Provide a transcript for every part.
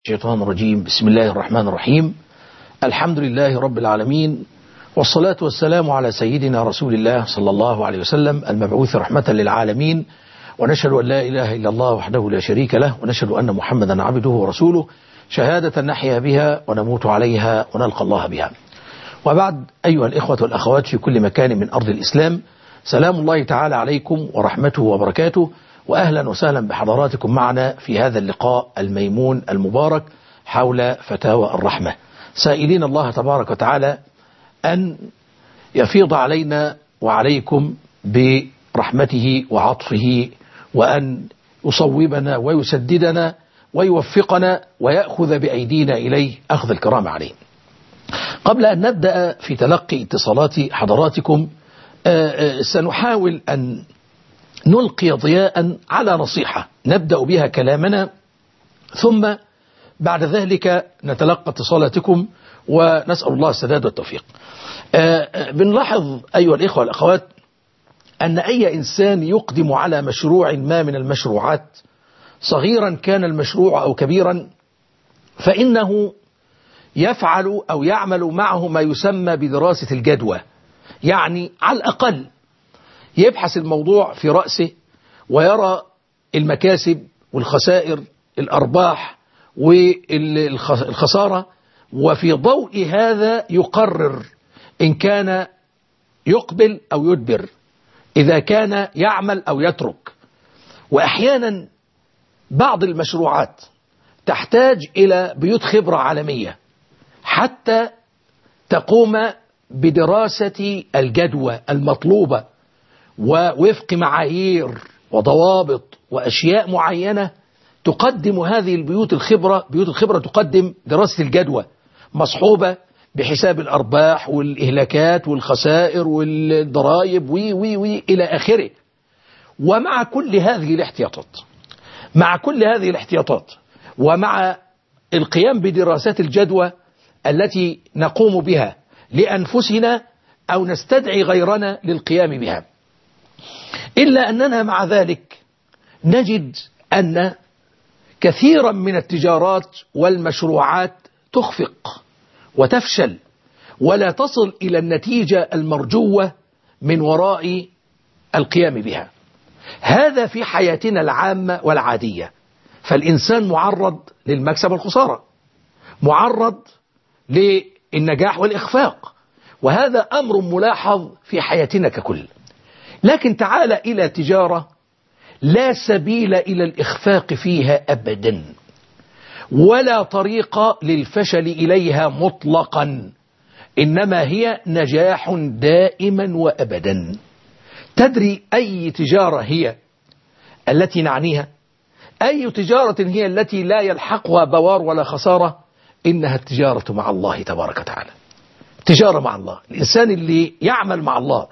الشيطان الرجيم بسم الله الرحمن الرحيم الحمد لله رب العالمين والصلاة والسلام على سيدنا رسول الله صلى الله عليه وسلم المبعوث رحمة للعالمين ونشهد أن لا إله إلا الله وحده لا شريك له ونشهد أن محمدا عبده ورسوله شهادة نحيا بها ونموت عليها ونلقى الله بها وبعد أيها الإخوة والأخوات في كل مكان من أرض الإسلام سلام الله تعالى عليكم ورحمته وبركاته وأهلا وسهلا بحضراتكم معنا في هذا اللقاء الميمون المبارك حول فتاوى الرحمة سائلين الله تبارك وتعالى أن يفيض علينا وعليكم برحمته وعطفه وأن يصوبنا ويسددنا ويوفقنا ويأخذ بأيدينا إليه أخذ الكرام عليه قبل أن نبدأ في تلقي اتصالات حضراتكم سنحاول أن نلقي ضياء على نصيحة نبدأ بها كلامنا ثم بعد ذلك نتلقى اتصالاتكم ونسأل الله السداد والتوفيق بنلاحظ أيها الإخوة والأخوات أن أي إنسان يقدم على مشروع ما من المشروعات صغيرا كان المشروع أو كبيرا فإنه يفعل أو يعمل معه ما يسمى بدراسة الجدوى يعني على الأقل يبحث الموضوع في رأسه ويرى المكاسب والخسائر الأرباح والخسارة وفي ضوء هذا يقرر إن كان يقبل أو يدبر إذا كان يعمل أو يترك وأحيانا بعض المشروعات تحتاج إلى بيوت خبرة عالمية حتى تقوم بدراسة الجدوى المطلوبة ووفق معايير وضوابط وأشياء معينة تقدم هذه البيوت الخبرة بيوت الخبرة تقدم دراسة الجدوى مصحوبة بحساب الأرباح والإهلاكات والخسائر والضرائب وي وي وي إلى آخره ومع كل هذه الاحتياطات مع كل هذه الاحتياطات ومع القيام بدراسات الجدوى التي نقوم بها لأنفسنا أو نستدعي غيرنا للقيام بها إلا أننا مع ذلك نجد أن كثيرا من التجارات والمشروعات تخفق وتفشل ولا تصل إلى النتيجة المرجوة من وراء القيام بها هذا في حياتنا العامة والعادية فالإنسان معرض للمكسب والخسارة معرض للنجاح والإخفاق وهذا أمر ملاحظ في حياتنا ككل لكن تعال إلى تجارة لا سبيل إلى الإخفاق فيها أبدا ولا طريق للفشل إليها مطلقا إنما هي نجاح دائما وأبدا تدري أي تجارة هي التي نعنيها أي تجارة هي التي لا يلحقها بوار ولا خسارة إنها التجارة مع الله تبارك وتعالى تجارة مع الله الإنسان اللي يعمل مع الله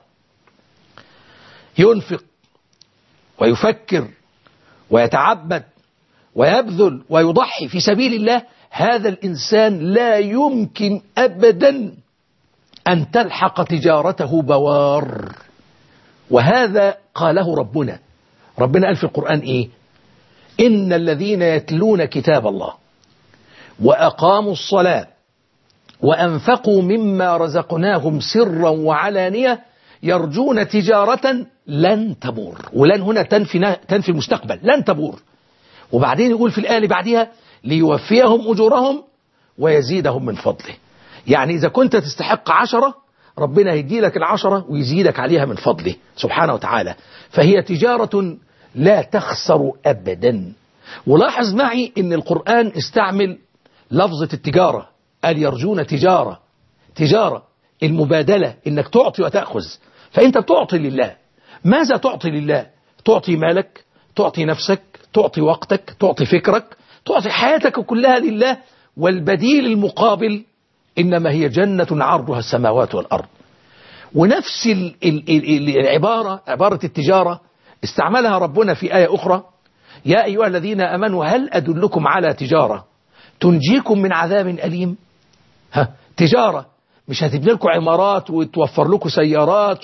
ينفق ويفكر ويتعبد ويبذل ويضحي في سبيل الله هذا الإنسان لا يمكن أبدا أن تلحق تجارته بوار وهذا قاله ربنا ربنا قال في القرآن إيه إن الذين يتلون كتاب الله وأقاموا الصلاة وأنفقوا مما رزقناهم سرا وعلانية يرجون تجارة لن تبور ولن هنا تنفي, تنفي المستقبل لن تبور وبعدين يقول في الآية اللي بعدها ليوفيهم أجورهم ويزيدهم من فضله يعني إذا كنت تستحق عشرة ربنا يدي لك العشرة ويزيدك عليها من فضله سبحانه وتعالى فهي تجارة لا تخسر أبدا ولاحظ معي أن القرآن استعمل لفظة التجارة قال يرجون تجارة تجارة المبادلة انك تعطي وتأخذ فانت بتعطي لله ماذا تعطي لله تعطي مالك تعطي نفسك تعطي وقتك تعطي فكرك تعطي حياتك كلها لله والبديل المقابل إنما هي جنة عرضها السماوات والأرض ونفس العبارة عبارة التجارة استعملها ربنا في آية أخرى يا أيها الذين أمنوا هل أدلكم على تجارة تنجيكم من عذاب أليم ها تجارة مش هتبني لكم عمارات وتوفر لكم سيارات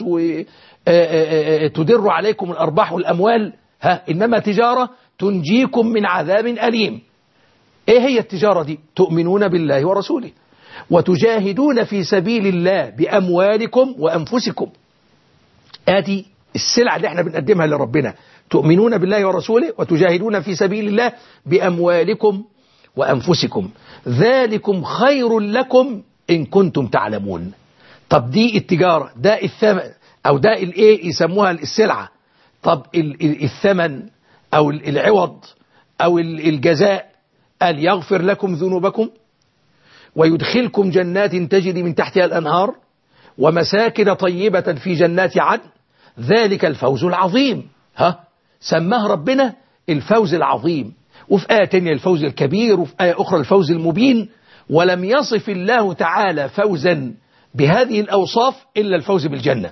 وتدر عليكم الأرباح والأموال ها إنما تجارة تنجيكم من عذاب أليم ايه هي التجارة دي تؤمنون بالله ورسوله وتجاهدون في سبيل الله بأموالكم وأنفسكم ادي السلعة اللي احنا بنقدمها لربنا تؤمنون بالله ورسوله وتجاهدون في سبيل الله بأموالكم وأنفسكم ذلكم خير لكم إن كنتم تعلمون طب دي التجارة ده الثمن أو ده الإيه يسموها السلعة طب الثمن أو العوض أو الجزاء قال يغفر لكم ذنوبكم ويدخلكم جنات تجري من تحتها الأنهار ومساكن طيبة في جنات عدن ذلك الفوز العظيم ها سماه ربنا الفوز العظيم وفي آية تانية الفوز الكبير وفي آية أخرى الفوز المبين ولم يصف الله تعالى فوزا بهذه الأوصاف إلا الفوز بالجنة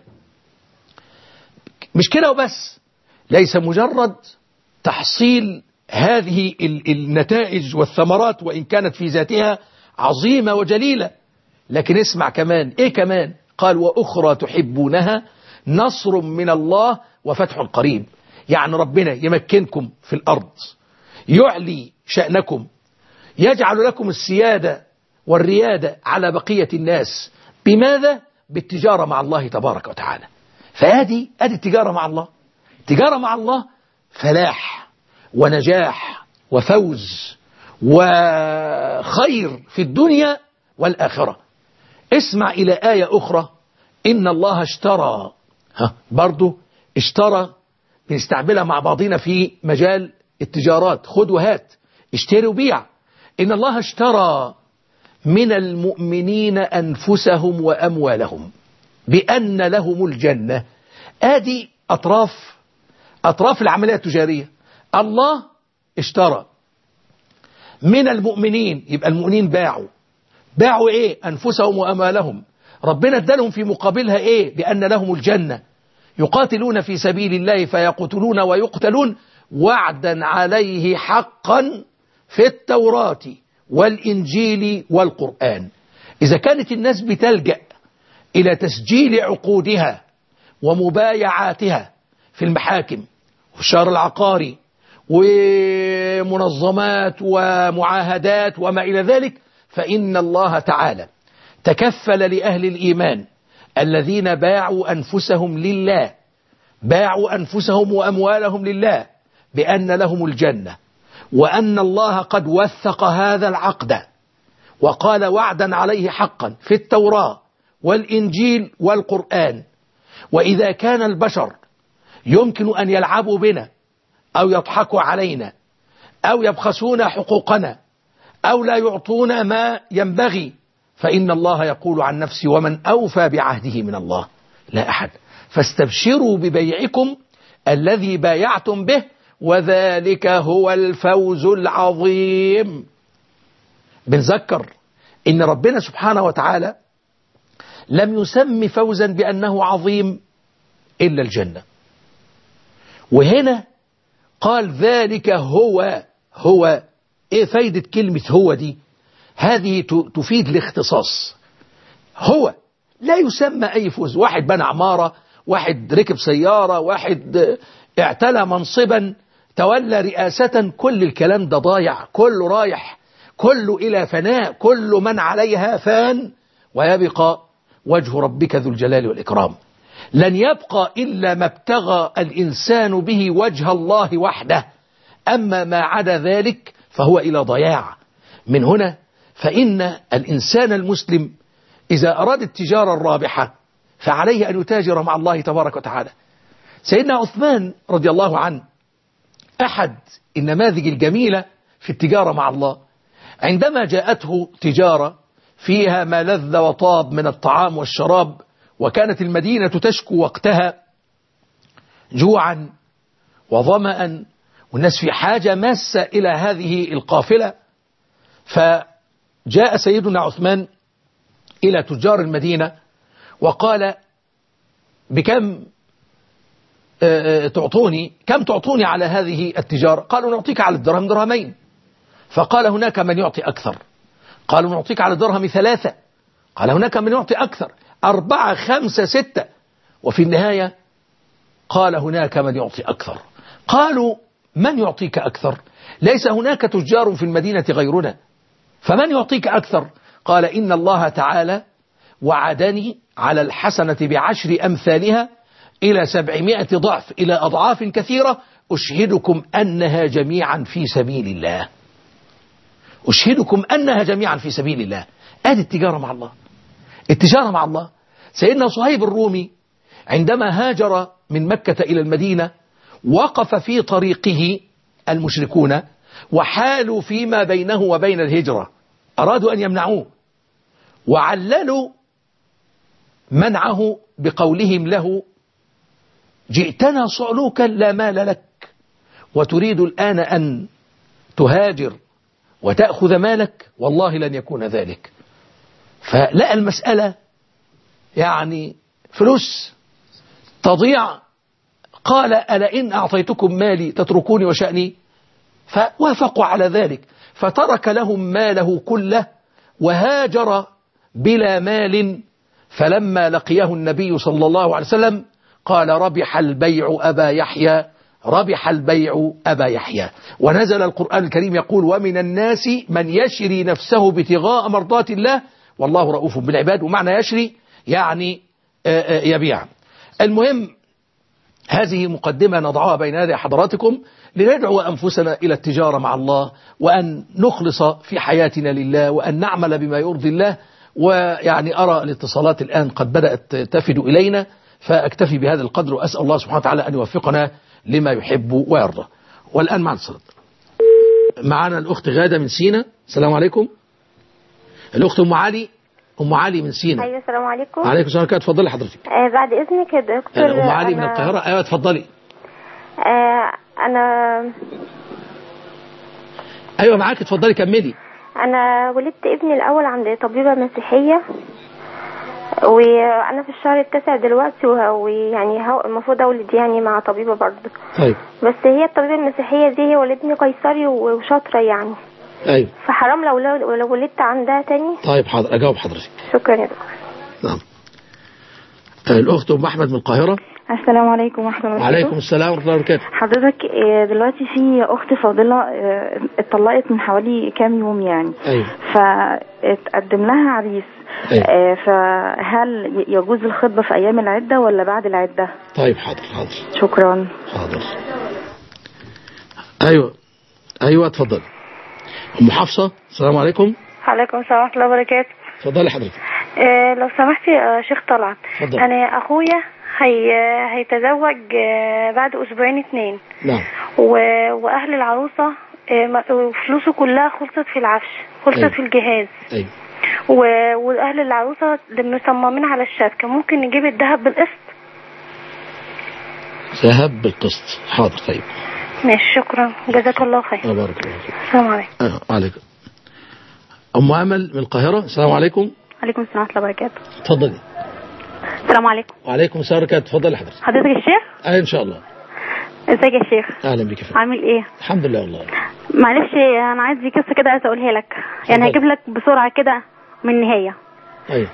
مش كده وبس ليس مجرد تحصيل هذه النتائج والثمرات وإن كانت في ذاتها عظيمة وجليلة لكن اسمع كمان إيه كمان قال وأخرى تحبونها نصر من الله وفتح قريب يعني ربنا يمكنكم في الأرض يعلي شأنكم يجعل لكم السيادة والريادة على بقية الناس بماذا؟ بالتجارة مع الله تبارك وتعالى فهذه هذه التجارة مع الله تجارة مع الله فلاح ونجاح وفوز وخير في الدنيا والآخرة اسمع إلى آية أخرى إن الله اشترى ها برضو اشترى بنستعملها مع بعضنا في مجال التجارات خد وهات اشتري وبيع إن الله اشترى من المؤمنين أنفسهم وأموالهم بأن لهم الجنة آدي أطراف أطراف العملية التجارية الله اشترى من المؤمنين يبقى المؤمنين باعوا باعوا ايه أنفسهم وأموالهم ربنا ادالهم في مقابلها ايه بأن لهم الجنة يقاتلون في سبيل الله فيقتلون ويقتلون وعدا عليه حقا في التوراة والإنجيل والقرآن إذا كانت الناس بتلجأ إلى تسجيل عقودها ومبايعاتها في المحاكم والشهر العقاري ومنظمات ومعاهدات وما إلى ذلك فإن الله تعالى تكفل لأهل الإيمان الذين باعوا أنفسهم لله باعوا أنفسهم وأموالهم لله بأن لهم الجنة وأن الله قد وثق هذا العقد وقال وعدا عليه حقا في التوراة والإنجيل والقرآن وإذا كان البشر يمكن أن يلعبوا بنا أو يضحكوا علينا أو يبخسون حقوقنا أو لا يعطونا ما ينبغي فإن الله يقول عن نفسه ومن أوفى بعهده من الله لا أحد فاستبشروا ببيعكم الذي بايعتم به وذلك هو الفوز العظيم بنذكر إن ربنا سبحانه وتعالى لم يسم فوزا بأنه عظيم إلا الجنة وهنا قال ذلك هو هو ايه فايدة كلمة هو دي هذه تفيد الاختصاص هو لا يسمى أي فوز واحد بنى عمارة واحد ركب سيارة واحد اعتلى منصبا تولى رئاسة كل الكلام ده ضايع كله رايح كله إلى فناء كل من عليها فان ويبقى وجه ربك ذو الجلال والإكرام لن يبقى إلا ما ابتغى الإنسان به وجه الله وحده أما ما عدا ذلك فهو إلى ضياع من هنا فإن الإنسان المسلم إذا أراد التجارة الرابحة فعليه أن يتاجر مع الله تبارك وتعالى سيدنا عثمان رضي الله عنه أحد النماذج الجميلة في التجارة مع الله عندما جاءته تجارة فيها ما لذ وطاب من الطعام والشراب وكانت المدينة تشكو وقتها جوعا وظمأ والناس في حاجة ماسة إلى هذه القافلة فجاء سيدنا عثمان إلى تجار المدينة وقال بكم تعطوني كم تعطوني على هذه التجارة قالوا نعطيك على الدرهم درهمين فقال هناك من يعطي أكثر قالوا نعطيك على الدرهم ثلاثة قال هناك من يعطي أكثر أربعة خمسة ستة وفي النهاية قال هناك من يعطي أكثر قالوا من يعطيك أكثر ليس هناك تجار في المدينة غيرنا فمن يعطيك أكثر قال إن الله تعالى وعدني على الحسنة بعشر أمثالها إلى سبعمائة ضعف إلى أضعاف كثيرة أشهدكم أنها جميعا في سبيل الله أشهدكم أنها جميعا في سبيل الله هذه التجارة مع الله التجارة مع الله سيدنا صهيب الرومي عندما هاجر من مكة إلى المدينة وقف في طريقه المشركون وحالوا فيما بينه وبين الهجرة أرادوا أن يمنعوه وعللوا منعه بقولهم له جئتنا صعلوكا لا مال لك وتريد الآن أن تهاجر وتأخذ مالك والله لن يكون ذلك فلقى المسألة يعني فلوس تضيع قال ألا إن أعطيتكم مالي تتركوني وشأني فوافقوا على ذلك فترك لهم ماله كله وهاجر بلا مال فلما لقيه النبي صلى الله عليه وسلم قال ربح البيع أبا يحيى ربح البيع أبا يحيى ونزل القرآن الكريم يقول ومن الناس من يشري نفسه ابتغاء مرضات الله والله رؤوف بالعباد ومعنى يشري يعني يبيع المهم هذه مقدمة نضعها بين يدي حضراتكم لندعو أنفسنا إلى التجارة مع الله وأن نخلص في حياتنا لله وأن نعمل بما يرضي الله ويعني أرى الاتصالات الآن قد بدأت تفد إلينا فأكتفي بهذا القدر وأسأل الله سبحانه وتعالى أن يوفقنا لما يحب ويرضى والآن مع الاتصالات معنا الأخت غادة من سينا السلام عليكم الأخت أم علي أم علي من سينا ايوه السلام عليكم عليكم السلام عليكم اتفضلي حضرتك آه بعد اذنك يا دكتور أم علي من أنا- القاهرة أيوة اتفضلي آه انا أيوة معاك اتفضلي كملي انا ولدت ابني الاول عند طبيبه مسيحيه وانا في الشهر التاسع دلوقتي وه- ويعني هو- المفروض اولد يعني مع طبيبه برضه طيب بس هي الطبيبه المسيحيه دي هي ولدني قيصري وشاطره يعني أيوة فحرام لو لو لو ولدت عندها تاني طيب حاضر أجاوب حضرتك شكرا يا دكتور نعم آه، الأخت أم أحمد من القاهرة السلام عليم ورحمة الله وعليكم السلام ورحمة الله وبركاته حضرتك آه، دلوقتي في أخت فاضلة آه، اتطلقت من حوالي كام يوم يعني أيوة فاتقدم لها عريس أيوة. آه، فهل ي- يجوز الخطبة في أيام العدة ولا بعد العدة؟ طيب حاضر حاضر شكرا حاضر أيوة أيوة اتفضل أم حفصة السلام عليكم عليكم السلام ورحمه الله وبركاته اتفضلي حضرتك آه لو سمحتي يا شيخ طلعت اتفضل. انا اخويا هي هيتزوج آه بعد اسبوعين اتنين نعم و... واهل العروسه آه ما- فلوسه كلها خلصت في العفش خلصت أيوة. في الجهاز أيوة و... واهل العروسه مصممين على الشبكه ممكن نجيب الذهب بالقسط ذهب بالقسط حاضر طيب ماشي شكرا جزاك الله خير أنا بارك الله فيك السلام عليكم أيوة عليكم أم أمل من القاهرة السلام عليكم عليكم السلام ورحمة الله وبركاته اتفضلي السلام عليكم وعليكم السلام ورحمة الله اتفضلي حضرتك حضرتك الشيخ؟ أهلا إن شاء الله ازيك يا شيخ؟ أهلا بك يا فندم عامل ايه؟ الحمد لله والله معلش انا عايز قصة كده عايزة اقولها لك يعني اتفضل. هجيب لك بسرعة كده من النهاية أيوة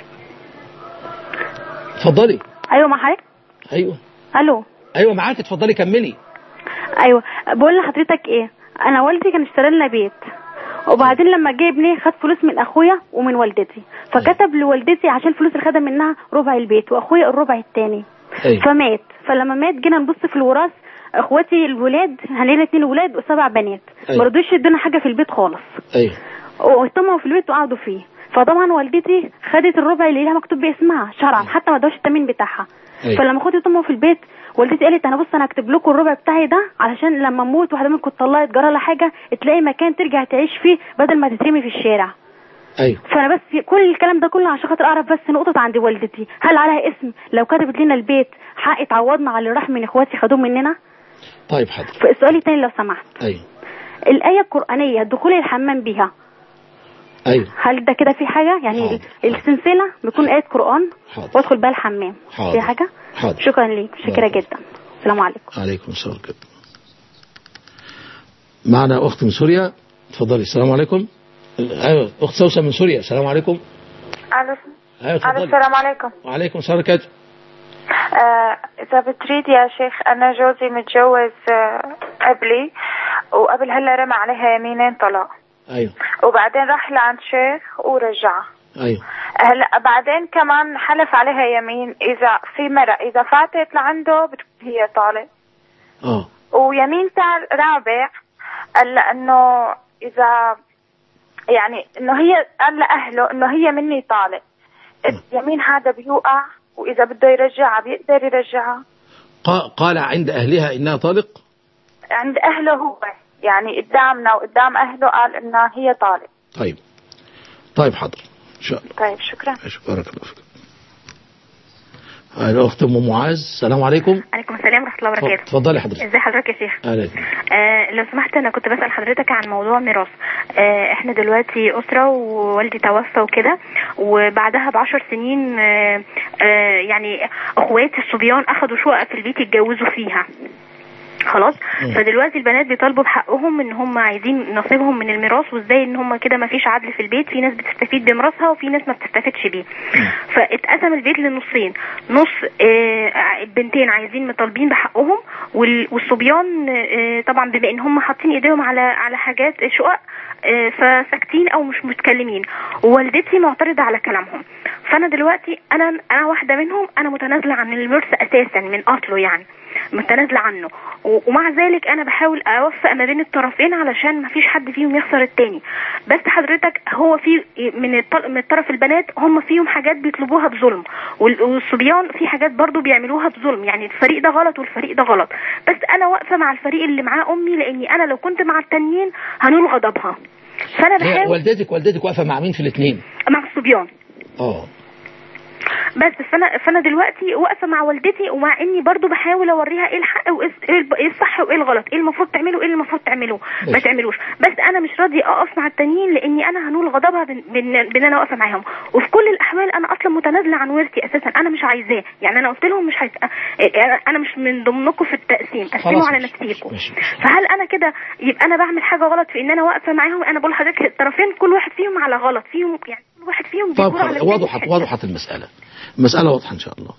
اتفضلي ايوه مع حضرتك؟ أيوة الو أيوة معاك اتفضلي كملي ايوه بقول لحضرتك ايه انا والدي كان اشترى لنا بيت وبعدين لما جه ابني خد فلوس من اخويا ومن والدتي فكتب لوالدتي عشان الفلوس اللي خدها منها ربع البيت واخويا الربع التاني أيوة فمات فلما مات جينا نبص في الوراث اخواتي الولاد هنلاقي اتنين ولاد وسبع بنات أيوة. ما رضوش يدونا حاجه في البيت خالص أيوة واجتمعوا في البيت وقعدوا فيه فطبعا والدتي خدت الربع اللي ليها مكتوب باسمها شرعا حتى ما ادوش التمين بتاعها أيوة. فلما اخواتي طمعوا في البيت والدتي قالت انا بص انا هكتب لكم الربع بتاعي ده علشان لما اموت واحده منكم اتطلقت جرى لها حاجه تلاقي مكان ترجع تعيش فيه بدل ما تترمي في الشارع أيوة فانا بس كل الكلام ده كله عشان خاطر اعرف بس نقطه عند والدتي هل عليها اسم لو كتبت لنا البيت حق تعوضنا على اللي راح من اخواتي خدوه مننا طيب حاضر فالسؤال التاني لو سمحت أيوة الايه القرانيه دخول الحمام بيها أيوة هل ده كده في حاجه يعني حاضر. السلسله بيكون ايه قران حاضر. وادخل بقى الحمام حاضر. في حاجه حاضر. شكرا ليك شكرا بارك. جدا السلام عليكم عليكم السلام ورحمة الله. معنا أخت من سوريا اتفضلي السلام عليكم أيوة أخت سوسة من سوريا السلام عليكم الو أيوة الو اتفضلي السلام عليكم وعليكم السلام ورحمة الله. آه، اذا بتريد يا شيخ انا جوزي متجوز آه، قبلي وقبل هلا رمى عليها يمينين طلاق ايوه وبعدين راح لعند شيخ ورجع ايوه هلا بعدين كمان حلف عليها يمين اذا في مرة اذا فاتت لعنده بتكون هي طالق اه ويمين تاع رابع قال لها انه اذا يعني انه هي قال لاهله انه هي مني طالق اليمين هذا بيوقع واذا بده يرجعها بيقدر يرجعها قا- قال عند اهلها انها طالق عند اهله هو يعني قدامنا وقدام اهله قال انها هي طالق طيب طيب حاضر ان شاء الله طيب شكرا بارك الله فيك الاخت ام معاذ السلام عليكم عليكم السلام ورحمه الله وبركاته اتفضلي حضرتك ازي حضرتك يا شيخ اهلا آه لو سمحت انا كنت بسال حضرتك عن موضوع ميراث آه احنا دلوقتي اسره ووالدي توفى وكده وبعدها بعشر سنين آه آه يعني اخواتي الصبيان اخذوا شقق في البيت يتجوزوا فيها خلاص فدلوقتي البنات بيطالبوا بحقهم ان هم عايزين نصيبهم من الميراث وازاي ان هم كده ما فيش عدل في البيت في ناس بتستفيد بميراثها وفي ناس ما بتستفادش بيه فاتقسم البيت لنصين نص آه، البنتين عايزين مطالبين بحقهم وال- والصبيان آه، طبعا بما ان هم حاطين ايديهم على على حاجات شقق آه، فساكتين او مش متكلمين ووالدتي معترضه على كلامهم فانا دلوقتي انا انا واحده منهم انا متنازله عن الورث اساسا من اصله يعني متنازله عنه و- ومع ذلك انا بحاول اوفق ما بين الطرفين علشان ما فيش حد فيهم يخسر التاني بس حضرتك هو في من الط- من الطرف البنات هم فيهم حاجات بيطلبوها بظلم وال- والصبيان في حاجات برضو بيعملوها بظلم يعني الفريق ده غلط والفريق ده غلط بس انا واقفه مع الفريق اللي معاه امي لاني انا لو كنت مع التانيين هنول غضبها فانا هي بحاول والدتك والدتك واقفه مع مين في الاثنين مع الصبيان اه بس فانا فانا دلوقتي واقفه مع والدتي ومع اني برضو بحاول اوريها ايه الحق وايه الس- إيه الب- إيه الصح وايه الغلط ايه المفروض تعمله وايه اللي المفروض تعمله ما ماشي. تعملوش بس انا مش راضيه اقف مع التانيين لاني انا هنول غضبها بان بان بإن انا واقفه معاهم وفي كل الاحوال انا اصلا متنازله عن ورثي اساسا انا مش عايزاه يعني انا قلت لهم مش عايز أنا- انا مش من ضمنكم في التقسيم قسموا خلاص على ماشي، نفسيكم ماشي، ماشي. فهل انا كده يبقى انا بعمل حاجه غلط في ان انا واقفه معاهم انا بقول لحضرتك الطرفين كل واحد فيهم على غلط فيهم يعني كل واحد فيهم طب بيدور على خلاص، التاني وضحت حتة. وضحت المساله المساله واضحه ان شاء الله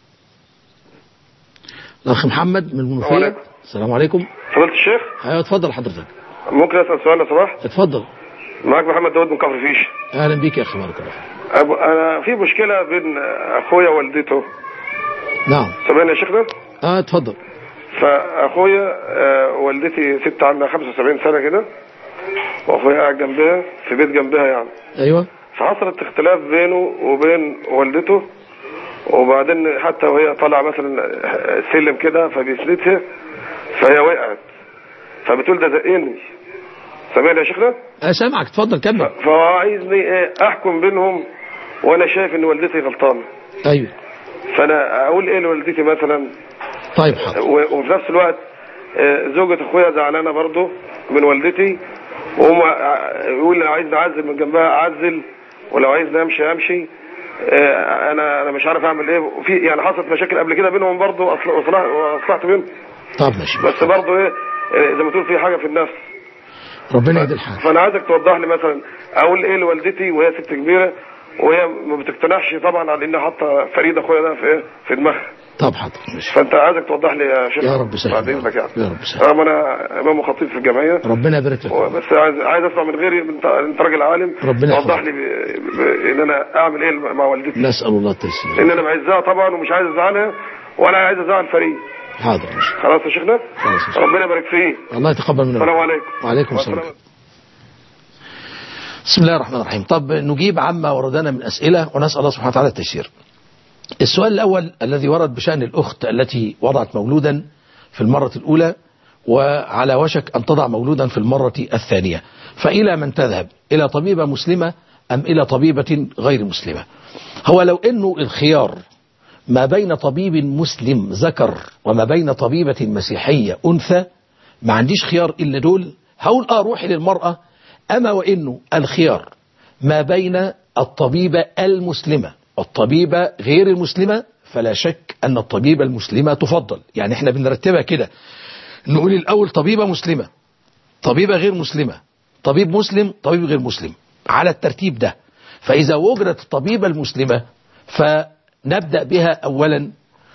الاخ محمد من المنوفيه وعليكم. السلام عليكم فضيلة الشيخ ايوه اتفضل حضرتك ممكن اسال سؤال لو سمحت اتفضل معاك محمد داود من كفر فيش اهلا بيك يا اخي بارك الله فيك. أبو انا في مشكله بين اخويا ووالدته نعم سامعني يا شيخنا اه اتفضل فاخويا آه، والدتي ست عندها 75 سنه كده واخويا قاعد جنبها في بيت جنبها يعني ايوه فحصلت اختلاف بينه وبين والدته وبعدين حتى وهي طالعه مثلا السلم كده فبيسندها فهي وقعت فبتقول ده زقني سامعني يا شيخنا اه سامعك اتفضل كمل فهو عايزني ايه احكم بينهم وانا شايف ان والدتي غلطانه ايوه فانا اقول ايه لوالدتي مثلا طيب حاضر و- وفي نفس الوقت آه، زوجة اخويا زعلانه برضه من والدتي وهم ع- يقول لو عايزني اعزل من جنبها اعزل ولو عايزني امشي امشي آه، انا انا مش عارف اعمل ايه وفي يعني حصلت مشاكل قبل كده بينهم برضه وأصل- وصلح- واصلحت بينهم طب ماشي بس برضه ايه آه، زي ما تقول في حاجه في النفس ربنا يهدي الحال فانا عايزك توضح لي مثلا اقول ايه لوالدتي وهي ست كبيره وهي ما بتقتنعش طبعا على انها حاطه فريد اخويا ده في ايه في دماغها طب حاضر ماشي فانت عايزك توضح لي يا شيخ يا رب سهل. بعد اذنك يعني يا رب سهل. رغم انا امام وخطيب في الجمعيه ربنا يبارك لك بس عايز عايز اسمع من غيري انت انت راجل عالم ربنا توضح يحفظك. لي ب... ب... ان انا اعمل ايه مع والدتي نسال الله التيسير لان انا بعزها طبعا ومش عايز ازعلها ولا عايز ازعل فريد حاضر ماشي خلاص يا شيخنا خلاص يا شيخ. ربنا يبارك فيه الله يتقبل منا السلام عليكم وعليكم السلام بسم الله الرحمن الرحيم طب نجيب عما وردنا من أسئلة ونسأل الله سبحانه وتعالى التيسير السؤال الأول الذي ورد بشأن الأخت التي وضعت مولودا في المرة الأولى وعلى وشك أن تضع مولودا في المرة الثانية فإلى من تذهب إلى طبيبة مسلمة أم إلى طبيبة غير مسلمة هو لو أنه الخيار ما بين طبيب مسلم ذكر وما بين طبيبة مسيحية أنثى ما عنديش خيار إلا دول هقول آه روحي للمرأة أما وإنه الخيار ما بين الطبيبة المسلمة والطبيبة غير المسلمة فلا شك أن الطبيبة المسلمة تفضل يعني احنا بنرتبها كده نقول الأول طبيبة مسلمة طبيبة غير مسلمة طبيب مسلم طبيب غير مسلم على الترتيب ده فإذا وجدت الطبيبة المسلمة فنبدأ بها أولا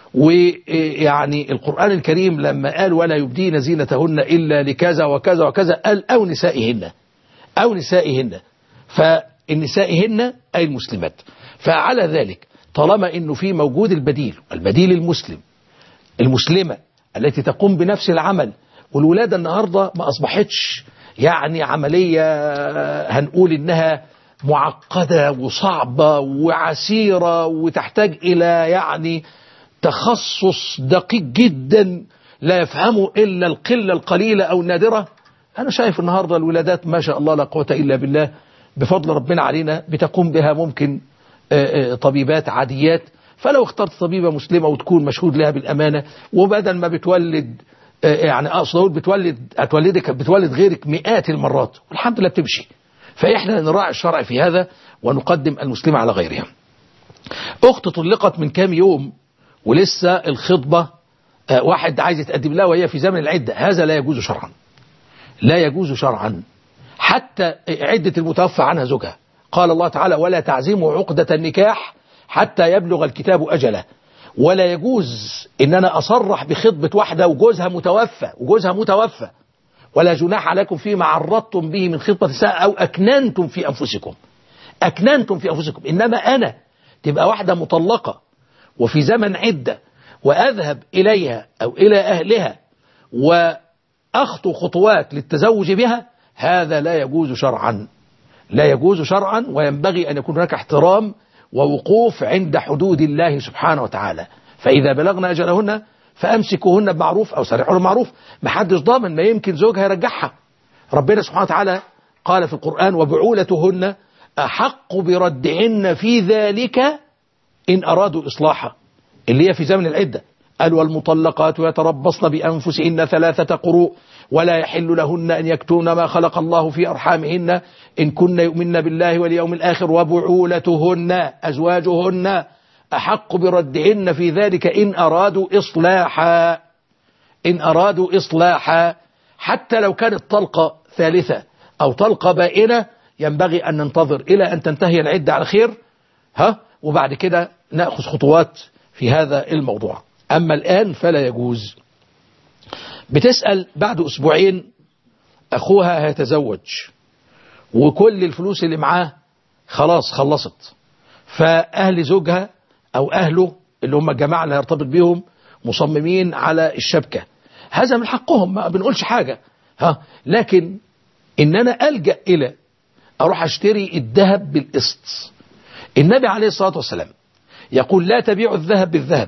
ويعني القرآن الكريم لما قال ولا يبدين زينتهن إلا لكذا وكذا وكذا قال أو نسائهن أو نسائهن فالنسائهن أي المسلمات فعلى ذلك طالما أنه في موجود البديل البديل المسلم المسلمة التي تقوم بنفس العمل والولادة النهاردة ما أصبحتش يعني عملية هنقول إنها معقدة وصعبة وعسيرة وتحتاج إلى يعني تخصص دقيق جدا لا يفهمه إلا القلة القليلة أو النادرة أنا شايف النهاردة الولادات ما شاء الله لا قوة إلا بالله بفضل ربنا علينا بتقوم بها ممكن طبيبات عاديات فلو اخترت طبيبة مسلمة وتكون مشهود لها بالأمانة وبدل ما بتولد يعني أقصد أقول بتولد هتولدك بتولد غيرك مئات المرات والحمد لله بتمشي فإحنا نراعي الشرع في هذا ونقدم المسلمة على غيرها أخت طلقت من كام يوم ولسه الخطبة واحد عايز يتقدم لها وهي في زمن العدة هذا لا يجوز شرعا لا يجوز شرعا حتى عدة المتوفى عنها زوجها قال الله تعالى ولا تعزموا عقدة النكاح حتى يبلغ الكتاب أجله ولا يجوز ان انا اصرح بخطبة واحدة وجوزها متوفى وجوزها متوفى ولا جناح عليكم فيما عرضتم به من خطبة الساعة او اكننتم في انفسكم اكننتم في انفسكم انما انا تبقى واحدة مطلقة وفي زمن عدة واذهب اليها او الى اهلها واخطو خطوات للتزوج بها هذا لا يجوز شرعا لا يجوز شرعا وينبغي ان يكون هناك احترام ووقوف عند حدود الله سبحانه وتعالى فإذا بلغنا أجلهن فأمسكوهن بمعروف أو سرحوا معروف ما حدش ضامن ما يمكن زوجها يرجعها ربنا سبحانه وتعالى قال في القرآن وبعولتهن أحق بردهن في ذلك إن أرادوا إصلاحا اللي هي في زمن العدة قال والمطلقات يتربصن بأنفسهن ثلاثة قروء ولا يحل لهن أن يكتون ما خلق الله في أرحامهن إن كن يؤمن بالله واليوم الآخر وبعولتهن أزواجهن أحق بردهن في ذلك إن أرادوا إصلاحا إن أرادوا إصلاحا حتى لو كانت طلقة ثالثة أو طلقة بائنة ينبغي أن ننتظر إلى أن تنتهي العدة على خير ها وبعد كده نأخذ خطوات في هذا الموضوع أما الآن فلا يجوز بتسأل بعد أسبوعين أخوها هيتزوج وكل الفلوس اللي معاه خلاص خلصت فأهل زوجها أو أهله اللي هم الجماعة اللي هيرتبط بيهم مصممين على الشبكة هذا من حقهم ما بنقولش حاجة ها لكن إن أنا ألجأ إلى أروح أشتري الذهب بالقسط النبي عليه الصلاة والسلام يقول لا تبيعوا الذهب بالذهب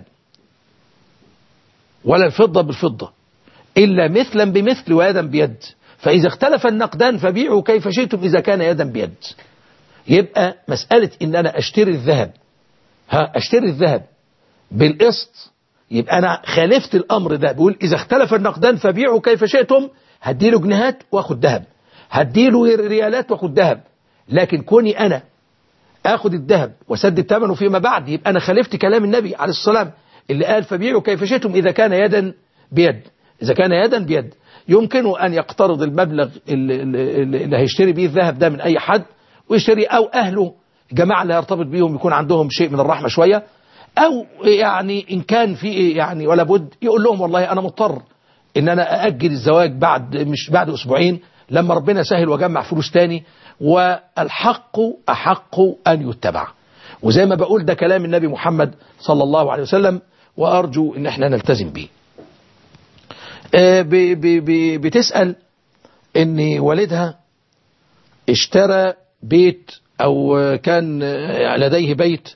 ولا الفضة بالفضة إلا مثلا بمثل ويدا بيد فإذا اختلف النقدان فبيعوا كيف شئتم إذا كان يدا بيد يبقى مسألة إن أنا أشتري الذهب ها أشتري الذهب بالقسط يبقى أنا خالفت الأمر ده بيقول إذا اختلف النقدان فبيعوا كيف شئتم هديله جنيهات واخد ذهب هديله ريالات واخد ذهب لكن كوني أنا اخد الذهب وسدد ثمنه فيما بعد يبقى أنا خالفت كلام النبي عليه الصلاة والسلام اللي قال فبيعوا كيف شئتم إذا كان يدا بيد إذا كان يدا بيد يمكنه أن يقترض المبلغ اللي, اللي, اللي هيشتري به الذهب ده من أي حد ويشتري أو أهله جماعة اللي يرتبط بيهم يكون عندهم شيء من الرحمة شوية أو يعني إن كان في يعني ولا بد يقول لهم والله أنا مضطر إن أنا أأجل الزواج بعد مش بعد أسبوعين لما ربنا سهل وجمع فلوس تاني والحق أحق أن يتبع وزي ما بقول ده كلام النبي محمد صلى الله عليه وسلم وأرجو إن احنا نلتزم به بتسأل ان والدها اشترى بيت او كان لديه بيت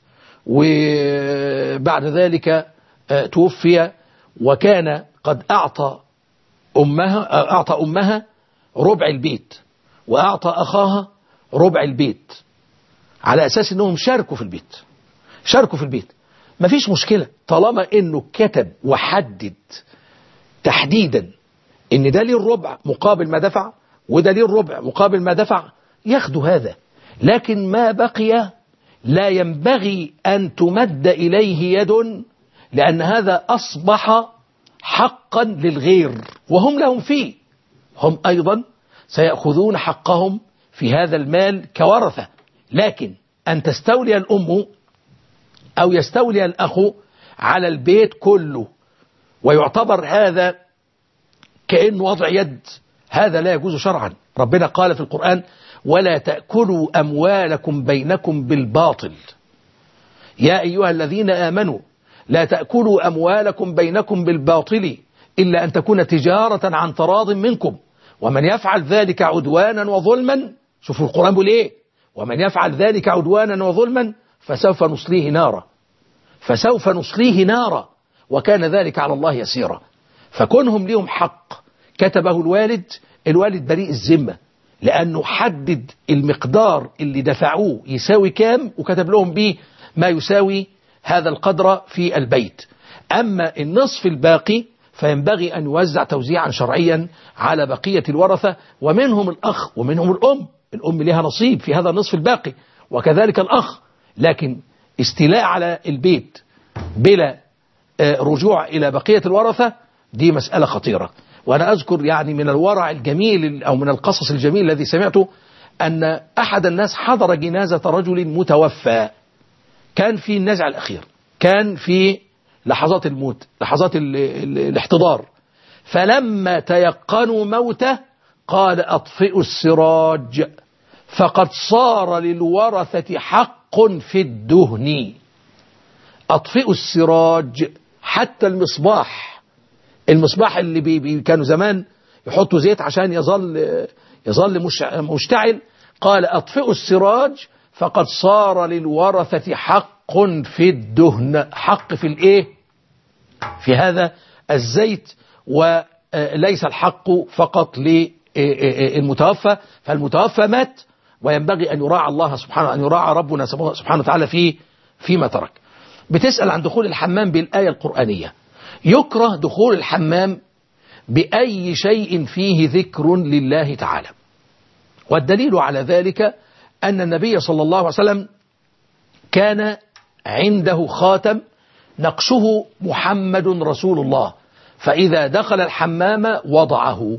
وبعد ذلك توفي وكان قد اعطى امها اعطى امها ربع البيت واعطى اخاها ربع البيت على اساس انهم شاركوا في البيت شاركوا في البيت مفيش مشكلة طالما انه كتب وحدد تحديدا ان ده ليه الربع مقابل ما دفع وده ليه الربع مقابل ما دفع ياخدوا هذا لكن ما بقي لا ينبغي أن تمد إليه يد لأن هذا أصبح حقا للغير وهم لهم فيه هم أيضا سيأخذون حقهم في هذا المال كورثة لكن أن تستولي الأم أو يستولي الأخ على البيت كله ويعتبر هذا كأنه وضع يد هذا لا يجوز شرعا ربنا قال في القرآن ولا تأكلوا أموالكم بينكم بالباطل يا أيها الذين آمنوا لا تأكلوا أموالكم بينكم بالباطل إلا أن تكون تجارة عن تراض منكم ومن يفعل ذلك عدوانا وظلما شوفوا القرآن بيقول إيه ومن يفعل ذلك عدوانا وظلما فسوف نصليه نارا فسوف نصليه نارا وكان ذلك على الله يسيرا فكونهم ليهم حق كتبه الوالد الوالد بريء الذمة لأنه حدد المقدار اللي دفعوه يساوي كام وكتب لهم به ما يساوي هذا القدر في البيت أما النصف الباقي فينبغي أن يوزع توزيعا شرعيا على بقية الورثة ومنهم الأخ ومنهم الأم الأم لها نصيب في هذا النصف الباقي وكذلك الأخ لكن استيلاء على البيت بلا رجوع إلى بقية الورثة دي مسألة خطيرة وأنا أذكر يعني من الورع الجميل أو من القصص الجميل الذي سمعته أن أحد الناس حضر جنازة رجل متوفى كان في النزع الأخير كان في لحظات الموت لحظات ال ال الاحتضار فلما تيقنوا موته قال أطفئوا السراج فقد صار للورثة حق في الدهن أطفئوا السراج حتى المصباح المصباح اللي بي بي كانوا زمان يحطوا زيت عشان يظل يظل مش مشتعل قال أطفئوا السراج فقد صار للورثة حق في الدهن حق في الايه في هذا الزيت وليس الحق فقط للمتوفى فالمتوفى مات وينبغي أن يراعى الله سبحانه أن يراعى ربنا سبحانه وتعالى في فيما ترك بتسأل عن دخول الحمام بالآية القرآنية يكره دخول الحمام بأي شيء فيه ذكر لله تعالى والدليل على ذلك أن النبي صلى الله عليه وسلم كان عنده خاتم نقشه محمد رسول الله فإذا دخل الحمام وضعه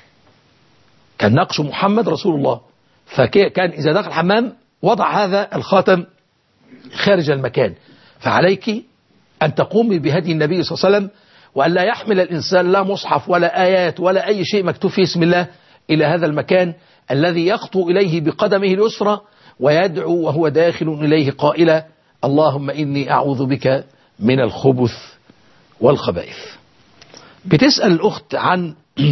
كان نقش محمد رسول الله فكان إذا دخل الحمام وضع هذا الخاتم خارج المكان فعليك أن تقومي بهدي النبي صلى الله عليه وسلم وأن لا يحمل الإنسان لا مصحف ولا آيات ولا أي شيء مكتوب فيه اسم الله إلى هذا المكان الذي يخطو إليه بقدمه اليسرى ويدعو وهو داخل إليه قائلا اللهم إني أعوذ بك من الخبث والخبائث بتسأل الأخت عن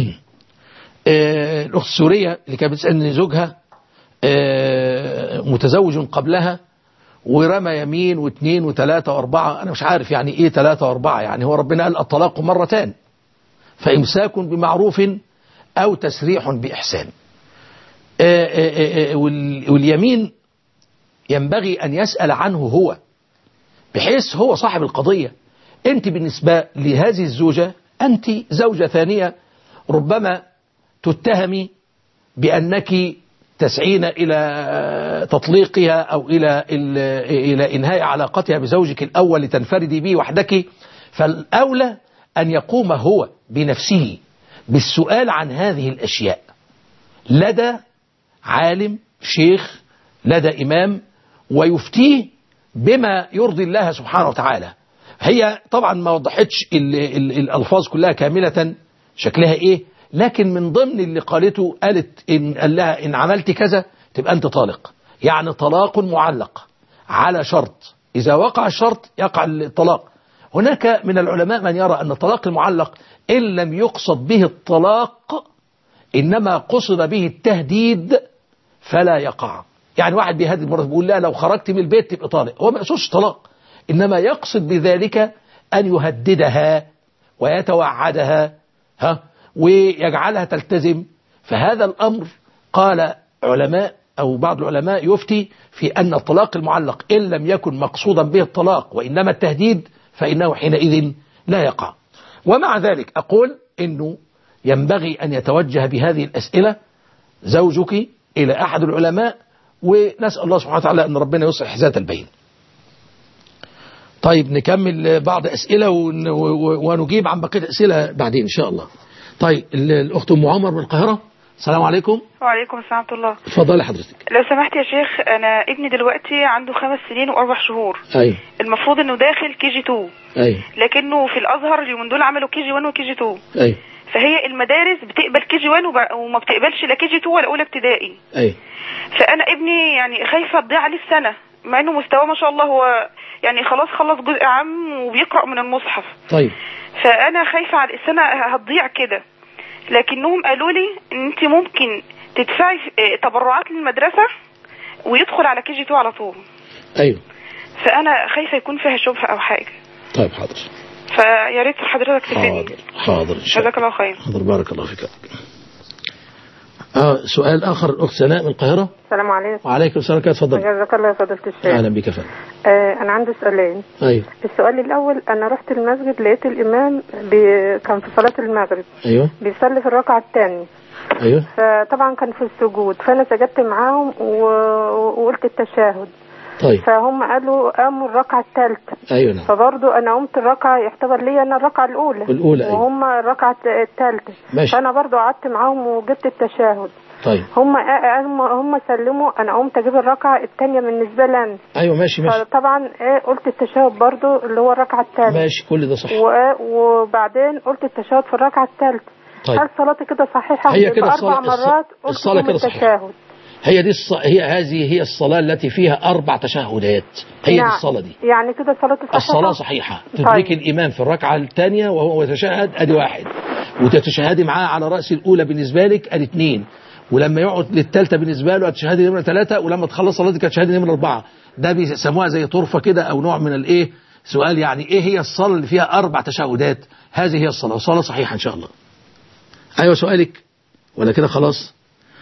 الأخت السورية اللي كانت بتسأل أن زوجها متزوج قبلها ورمى يمين واثنين وثلاثة واربعة أنا مش عارف يعني إيه ثلاثة واربعة يعني هو ربنا قال الطلاق مرتان فإمساك بمعروف أو تسريح بإحسان واليمين ينبغي أن يسأل عنه هو بحيث هو صاحب القضية أنت بالنسبة لهذه الزوجة أنت زوجة ثانية ربما تتهمي بأنك تسعين إلى تطليقها أو إلى إلى إنهاء علاقتها بزوجك الأول لتنفردي به وحدك فالأولى أن يقوم هو بنفسه بالسؤال عن هذه الأشياء لدى عالم شيخ لدى إمام ويفتيه بما يرضي الله سبحانه وتعالى هي طبعا ما وضحتش ال ال الألفاظ كلها كاملة شكلها إيه لكن من ضمن اللي قالته قالت إن قال لها إن عملت كذا تبقى أنت طالق يعني طلاق معلق على شرط إذا وقع الشرط يقع الطلاق هناك من العلماء من يرى أن الطلاق المعلق إن لم يقصد به الطلاق إنما قصد به التهديد فلا يقع يعني واحد بيهدد المرأة بيقول لا لو خرجت من البيت تبقى طالق هو ما يقصدش طلاق إنما يقصد بذلك أن يهددها ويتوعدها ها ويجعلها تلتزم فهذا الأمر قال علماء أو بعض العلماء يفتي في أن الطلاق المعلق إن لم يكن مقصودا به الطلاق وإنما التهديد فإنه حينئذ لا يقع ومع ذلك أقول أنه ينبغي أن يتوجه بهذه الأسئلة زوجك إلى أحد العلماء ونسأل الله سبحانه وتعالى أن ربنا يصلح ذات البين طيب نكمل بعض أسئلة ونجيب عن بقية الأسئلة بعدين إن شاء الله طيب الأخت أم عمر من القاهرة السلام عليكم وعليكم السلام ورحمة الله اتفضلي حضرتك لو سمحت يا شيخ أنا ابني دلوقتي عنده خمس سنين وأربع شهور ايوه المفروض إنه داخل كي جي 2 ايوه لكنه في الأزهر اليومين دول عملوا كي جي 1 وكي جي 2 ايوه فهي المدارس بتقبل كي جي 1 وب- وما بتقبلش لا كي جي 2 ولا أولى ابتدائي ايوه فأنا ابني يعني خايفة تضيع عليه السنة مع إنه مستواه ما شاء الله هو يعني خلاص خلص جزء عام وبيقرأ من المصحف طيب فانا خايفه على السنه هتضيع كده لكنهم قالوا لي ان انت ممكن تدفعي آه، تبرعات للمدرسه ويدخل على كي جي 2 على طول ايوه فانا خايفه يكون فيها شبهه او حاجه طيب حاضر فيا ريت حضرتك تفيدني حاضر حاضر ان شاء الله جزاك الله خير حاضر بارك الله فيك اه سؤال اخر الاخت سناء من القاهره السلام عليكم وعليكم السلام كيف تفضل جزاك الله يا فضيلة الشيخ اهلا بك يا فندم آه أنا عندي سؤالين ايوه السؤال الأول أنا رحت المسجد لقيت الإمام بي... كان في صلاة المغرب ايوه بيصلي في الركعة الثانية ايوه فطبعا كان في السجود فأنا سجدت معاهم و... وقلت التشهد طيب فهم قالوا قاموا الركعة الثالثة ايوه نعم فبرضه أنا قمت الركعة يعتبر لي أنا الركعة الأولى الأولى، أيوة. وهم الركعة الثالثة ماشي. فأنا برضه قعدت معاهم وجبت التشهد طيب هم هم هم سلموا أنا قمت أجيب الركعة الثانية بالنسبة لي أنا ايوه ماشي ماشي فطبعا ايه قلت التشهد برضو اللي هو الركعة الثالثة ماشي كل ده صح و- وبعدين قلت التشهد في الركعة الثالثة طيب. هل صلاتي كده صحيحة؟ هي يبقى كده أربع الصلاة- الص- مرات قلت الصلاة فيهم كده صحيحة. التشهد هي دي الص... هي هذه هي الصلاة التي فيها أربع تشهدات هي دي نعم. الصلاة دي يعني كده صلاتي صحيحة؟ الصلاة صحيحة طيب. تدرك الإمام في الركعة الثانية وهو يتشهد أدي واحد وتتشهدي معاه على رأس الأولى بالنسبة لك أدي اثنين ولما يقعد للثالثة بالنسبة له هتشهدي نمرة ثلاثة ولما تخلص صلاتك هتشهدي نمرة أربعة ده بيسموها زي طرفة كده أو نوع من الإيه سؤال يعني إيه هي الصلاة اللي فيها أربع تشهدات هذه هي الصلاة صلاة صحيحة إن شاء الله أيوة سؤالك ولا كده خلاص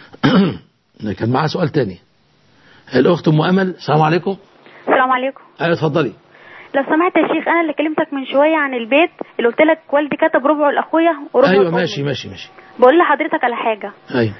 كان معاه سؤال تاني الأخت أم أمل السلام عليكم السلام عليكم أيوة اتفضلي لو سمحت يا شيخ انا اللي كلمتك من شويه عن البيت اللي قلت لك والدي كتب ربعه لاخويا وربعه أيوة لأمي. ماشي ماشي ماشي بقول لحضرتك على حاجه أيوة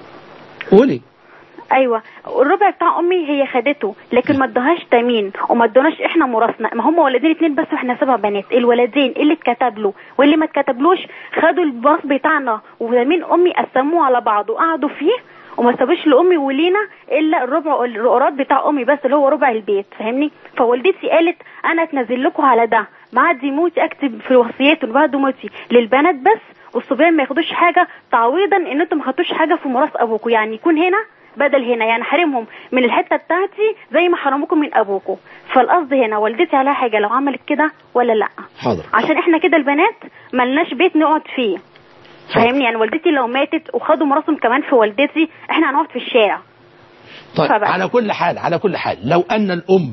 قولي ايوه الربع بتاع امي هي خدته لكن ما ادهاش تامين وما ادوناش احنا مراسنا ما هم ولدين اتنين بس واحنا سبع بنات الولدين اللي اتكتب له واللي ما اتكتبلوش خدوا الباص بتاعنا وتامين امي قسموه على بعض وقعدوا فيه وما سابوش لامي ولينا الا الربع الرقراط بتاع امي بس اللي هو ربع البيت فاهمني فوالدتي قالت انا اتنزل لكم على ده بعد موتي اكتب في وصيته إن بعد موتي للبنات بس والصبيان ما ياخدوش حاجه تعويضا ان انتم ما خدتوش حاجه في ميراث ابوكم يعني يكون هنا بدل هنا يعني حرمهم من الحته بتاعتي زي ما حرموكم من ابوكم فالقصد هنا والدتي عليها حاجه لو عملت كده ولا لا حاضر عشان احنا كده البنات ملناش بيت نقعد فيه فاهمني يعني والدتي لو ماتت وخدوا مراسم كمان في والدتي احنا هنقعد في الشارع طيب فبقى. على كل حال على كل حال لو أن الأم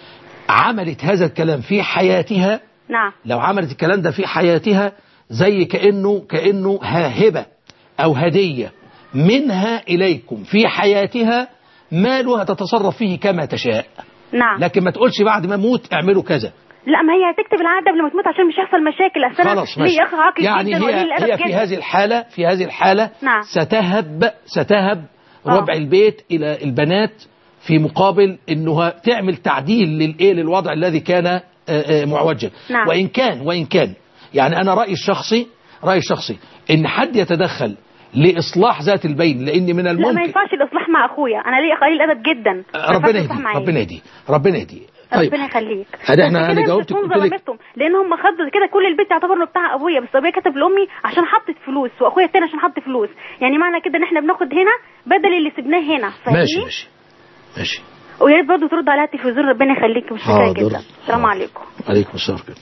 عملت هذا الكلام في حياتها نعم لو عملت الكلام ده في حياتها زي كأنه كأنه هاهبة أو هدية منها إليكم في حياتها مالها تتصرف فيه كما تشاء نعم لكن ما تقولش بعد ما موت اعملوا كذا لا ما هي هتكتب العقد قبل ما تموت عشان مش هيحصل مشاكل اصل أنا خلاص ليه ماشي اخ عاقل يعني جدا وقليل هي الأدب هي في جدا. هذه الحالة في هذه الحالة نعم. ستهب ستهب آه. ربع البيت إلى البنات في مقابل انها تعمل تعديل للايه للوضع الذي كان آه، آه، معوجا نعم. وان كان وان كان يعني انا رايي الشخصي رايي الشخصي ان حد يتدخل لاصلاح ذات البين لان من لا ما الممكن ينفعش الاصلاح مع اخويا انا ليه قليل الادب جدا ما ينفعش ربنا الإصلاح يهديه معايا. ربنا يهديه ربنا يهديه طيب ربنا يخليك ادي احنا بس انا كده جاوبتك بتكون قلت لك ظلمتهم لان هم خدوا كده كل البيت يعتبر انه بتاع ابويا بس ابويا كتب لامي عشان حطت فلوس واخويا التاني عشان حط فلوس يعني معنى كده ان احنا بناخد هنا بدل اللي سبناه هنا فاهمني ماشي ماشي ماشي ويا ريت برضه ترد عليها التلفزيون ربنا يخليك مش فاكره حاضر جدا السلام حاضر. عليكم عليكم السلام كده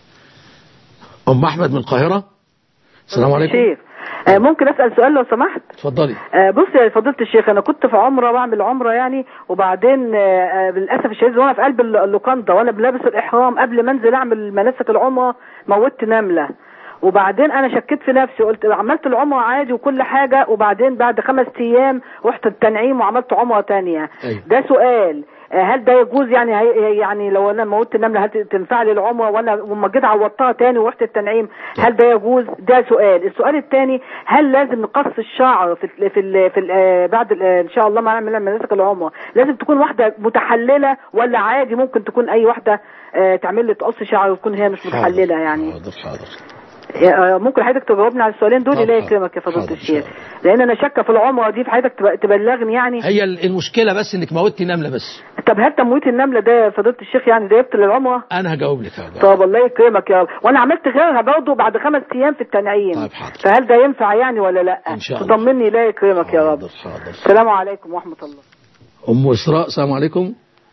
ام احمد من القاهره السلام عليكم شيخ آه، ممكن اسال سؤال لو سمحت اتفضلي آه، بص يا فضيله الشيخ انا كنت في عمره بعمل عمره يعني وبعدين آه، آه، للاسف الشديد وانا في قلب ال- اللوكاندا وانا لابس الاحرام قبل ما انزل اعمل مناسك العمره موتت نمله وبعدين انا شكيت في نفسي قلت عملت العمره عادي وكل حاجه وبعدين بعد خمس ايام رحت التنعيم وعملت عمره تانية أيوة. ده سؤال آه، هل ده يجوز يعني هي يعني لو انا موتت النمله هل تنفع لي العمره وانا وما جيت عوضتها تاني ورحت التنعيم هل ده يجوز ده سؤال السؤال الثاني هل لازم نقص الشعر في ال في ال في ال آه، بعد ال- آه، ان شاء الله ما نعمل مناسك العمره لازم تكون واحده متحلله ولا عادي ممكن تكون اي واحده آه، تعمل لي تقص شعر وتكون هي مش متحلله يعني حاضر حاضر آه، ممكن حضرتك تجاوبني على السؤالين دول طب لا حاضر. يكرمك يا فضيله حاضر، إن الشيخ شاء الله. لان انا شاكه في العمره دي في حضرتك تب- تبلغني يعني هي المشكله بس انك موتي نمله بس طب هل تمويت النمله ده يا فضيله الشيخ يعني ده يبطل العمره انا هجاوب لك هجاوب. طب الله يكرمك يا رب وانا عملت غيرها برضه بعد خمس ايام في التنعيم طيب حاضر. فهل ده ينفع يعني ولا لا إن شاء الله. تضمني لا يكرمك يا رب حاضر حاضر السلام عليكم ورحمه الله ام اسراء السلام عليكم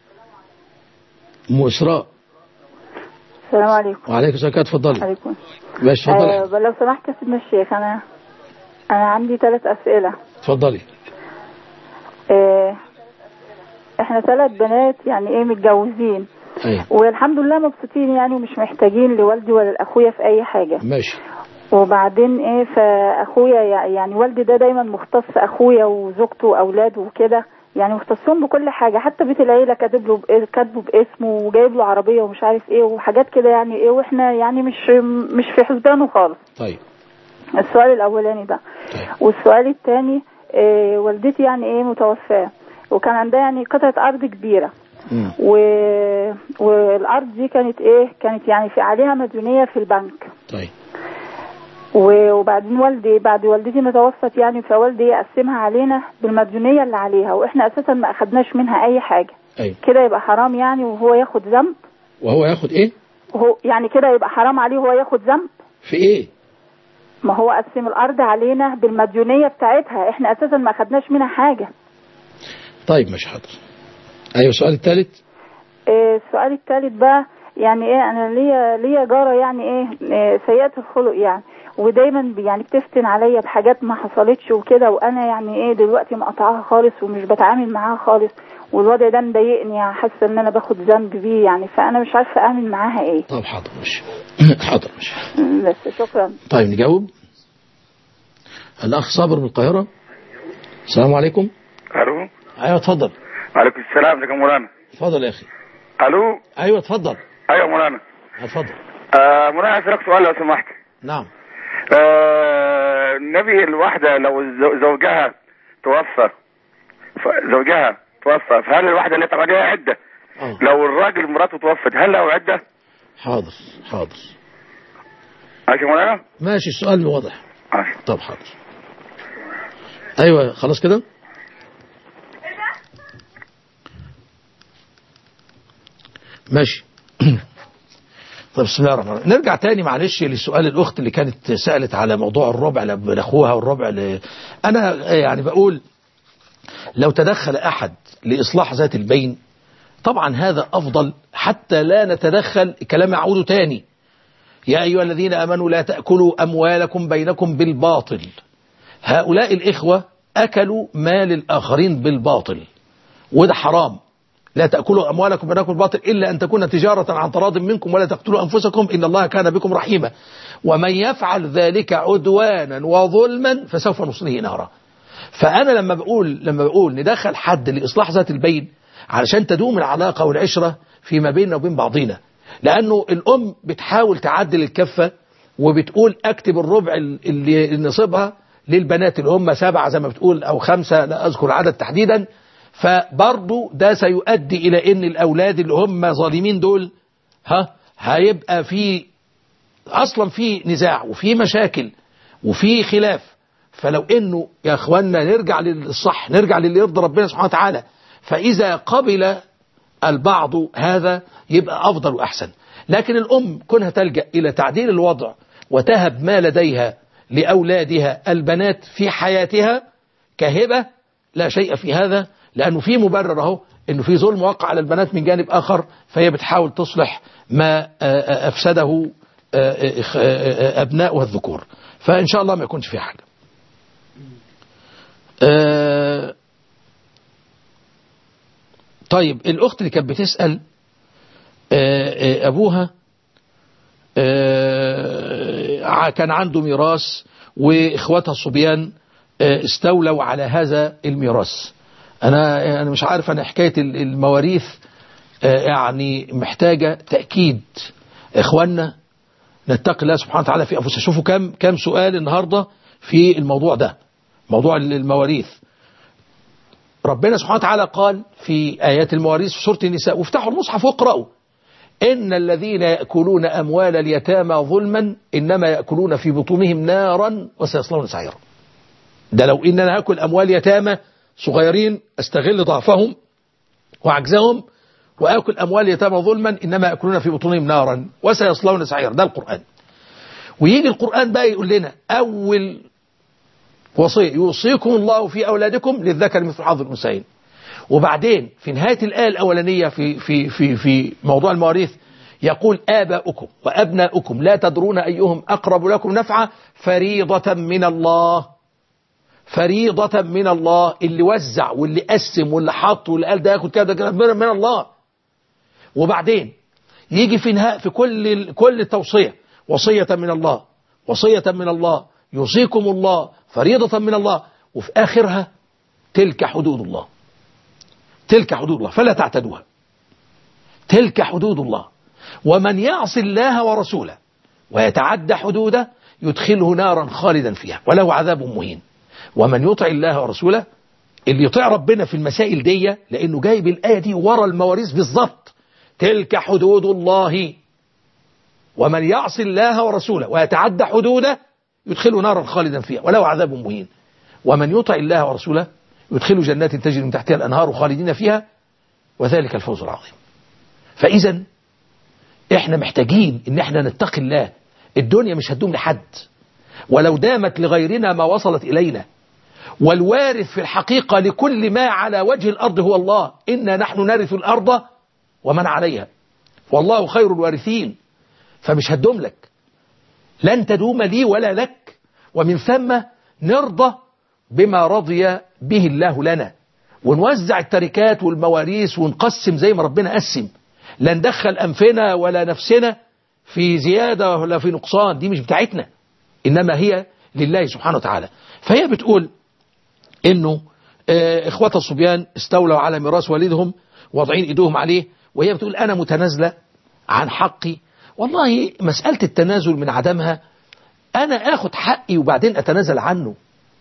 ام اسراء السلام عليكم وعليكم السلام اتفضلي عليكم ماشي اتفضلي آه لو سمحت يا سيدنا الشيخ انا انا عندي ثلاث اسئله اتفضلي آه احنا ثلاث بنات يعني ايه متجوزين ايوه والحمد لله مبسوطين يعني ومش محتاجين لوالدي ولا لاخويا في اي حاجه ماشي وبعدين ايه فاخويا يع- يعني والدي ده دايما مختص اخويا وزوجته واولاده وكده يعني مختصهم بكل حاجه حتى بيت العيله كاتب له بإيه- كاتبه باسمه وجايب له عربيه ومش عارف ايه وحاجات كده يعني ايه واحنا يعني مش مش في حسبانه خالص طيب السؤال الاولاني ده طيب والسؤال الثاني إيه والدتي يعني ايه متوفاه وكان عندها يعني قطعه ارض كبيره مم. و... والارض دي كانت ايه كانت يعني في عليها مديونيه في البنك طيب و- وبعدين والدي بعد والدتي ما توفت يعني فوالدي قسمها علينا بالمديونيه اللي عليها واحنا اساسا ما اخدناش منها اي حاجه ايوه كده يبقى حرام يعني وهو ياخد ذنب وهو ياخد ايه هو يعني كده يبقى حرام عليه وهو ياخد ذنب في ايه ما هو قسم الارض علينا بالمديونيه بتاعتها احنا اساسا ما اخدناش منها حاجه طيب ماشي حاضر ايوه السؤال الثالث إيه السؤال الثالث بقى يعني ايه انا ليا ليا جاره يعني ايه, إيه سيئه الخلق يعني ودايما ب- يعني بتفتن عليا بحاجات ما حصلتش وكده وانا يعني ايه دلوقتي مقطعاها خالص ومش بتعامل معاها خالص والوضع ده مضايقني يعني حاسه ان انا باخد ذنب بيه يعني فانا مش عارفه اعمل معاها ايه طب حاضر ماشي حاضر ماشي بس شكرا طيب نجاوب الاخ صابر من القاهره السلام عليكم الو ايوه اتفضل وعليكم السلام ازيك يا مولانا اتفضل يا اخي الو ايوه اتفضل ايوه يا مولانا اتفضل آه مولانا اسالك سؤال لو سمحت نعم آه النبي الواحده لو زو- زوجها توفى ف- زوجها توفى فهل الواحده اللي تبقى لها عده اه لو الراجل مراته توفت هل له عده؟ حاضر حاضر ماشي يا مولانا؟ ماشي السؤال واضح ماشي طب حاضر ايوه خلاص كده ماشي طب بسم الله الرحمن الرحيم نرجع تاني معلش للسؤال الاخت اللي كانت سالت على موضوع الربع لاخوها والربع ل... انا يعني بقول لو تدخل احد لاصلاح ذات البين طبعا هذا افضل حتى لا نتدخل الكلام يعود تاني يا أيها الذين أمنوا لا تأكلوا أموالكم بينكم بالباطل هؤلاء الإخوة أكلوا مال الآخرين بالباطل وده حرام لا تأكلوا أموالكم بينكم بالباطل إلا أن تكون تجارة عن تراض منكم ولا تقتلوا أنفسكم إن الله كان بكم رحيما ومن يفعل ذلك عدوانا وظلما فسوف نصليه نارا فأنا لما بقول لما بقول ندخل حد لإصلاح ذات البين علشان تدوم العلاقة والعشرة فيما بيننا وبين بعضنا لأنه الأم بتحاول تعدل الكفة وبتقول أكتب الربع اللي نصيبها للبنات اللي هم سبعة زي ما بتقول أو خمسة لا أذكر عدد تحديدا فبرضه ده سيؤدي إلى أن الأولاد اللي هم ظالمين دول ها هيبقى في أصلا في نزاع وفي مشاكل وفي خلاف فلو انه يا اخوانا نرجع للصح نرجع للي يرضي ربنا سبحانه وتعالى فاذا قبل البعض هذا يبقى افضل واحسن لكن الام كونها تلجا الى تعديل الوضع وتهب ما لديها لاولادها البنات في حياتها كهبه لا شيء في هذا لانه في مبرر اهو انه في ظلم وقع على البنات من جانب اخر فهي بتحاول تصلح ما افسده ابنائها الذكور فان شاء الله ما يكونش في حاجه آه طيب الأخت اللي كانت بتسأل آه آه أبوها كان عنده ميراث وإخواتها الصبيان استولوا على هذا الميراث أنا أنا مش عارف أنا حكاية المواريث يعني محتاجة تأكيد إخواننا نتقي الله سبحانه وتعالى في أنفسنا شوفوا كم كم سؤال النهاردة في الموضوع ده موضوع المواريث ربنا سبحانه وتعالى قال في آيات المواريث في سورة النساء وافتحوا المصحف واقرأوا إن الذين يأكلون أموال اليتامى ظلما إنما يأكلون في بطونهم نارا وسيصلون سعيرا ده لو إن أنا هاكل أموال يتامى صغيرين استغل ضعفهم وعجزهم وآكل أموال يتامى ظلما إنما يأكلون في بطونهم نارا وسيصلون سعيرا ده القرآن ويجي القرآن بقى يقول لنا أول وصية يوصيكم الله في أولادكم للذكر مثل حظ الأنثيين وبعدين في نهاية الآية الأولانية في في في في موضوع المواريث يقول آباؤكم وأبناؤكم لا تدرون أيهم أقرب لكم نفعا فريضة من الله فريضة من الله اللي وزع واللي قسم واللي حط واللي قال ده ياخد كده كده من من الله وبعدين يجي في نهاية في كل كل التوصية وصية من الله وصية من الله يوصيكم الله فريضة من الله وفي آخرها تلك حدود الله تلك حدود الله فلا تعتدوها تلك حدود الله ومن يعص الله ورسوله ويتعدى حدوده يدخله نارا خالدا فيها وله عذاب مهين ومن يطع الله ورسوله اللي يطيع ربنا في المسائل دي لانه جايب الايه دي ورا المواريث بالظبط تلك حدود الله ومن يعص الله ورسوله ويتعدى حدوده يدخله نارا خالدا فيها وله عذاب مهين ومن يطع الله ورسوله يدخله جنات تجري من تحتها الانهار خالدين فيها وذلك الفوز العظيم فاذا احنا محتاجين ان احنا نتقي الله الدنيا مش هتدوم لحد ولو دامت لغيرنا ما وصلت الينا والوارث في الحقيقة لكل ما على وجه الأرض هو الله إنا نحن نرث الأرض ومن عليها والله خير الوارثين فمش هتدوم لك لن تدوم لي ولا لك ومن ثم نرضى بما رضي به الله لنا ونوزع التركات والمواريث ونقسم زي ما ربنا قسم لا ندخل أنفنا ولا نفسنا في زيادة ولا في نقصان دي مش بتاعتنا إنما هي لله سبحانه وتعالى فهي بتقول إنه آه إخوة الصبيان استولوا على ميراث والدهم واضعين إيدهم عليه وهي بتقول أنا متنازلة عن حقي والله مسألة التنازل من عدمها أنا أخد حقي وبعدين أتنازل عنه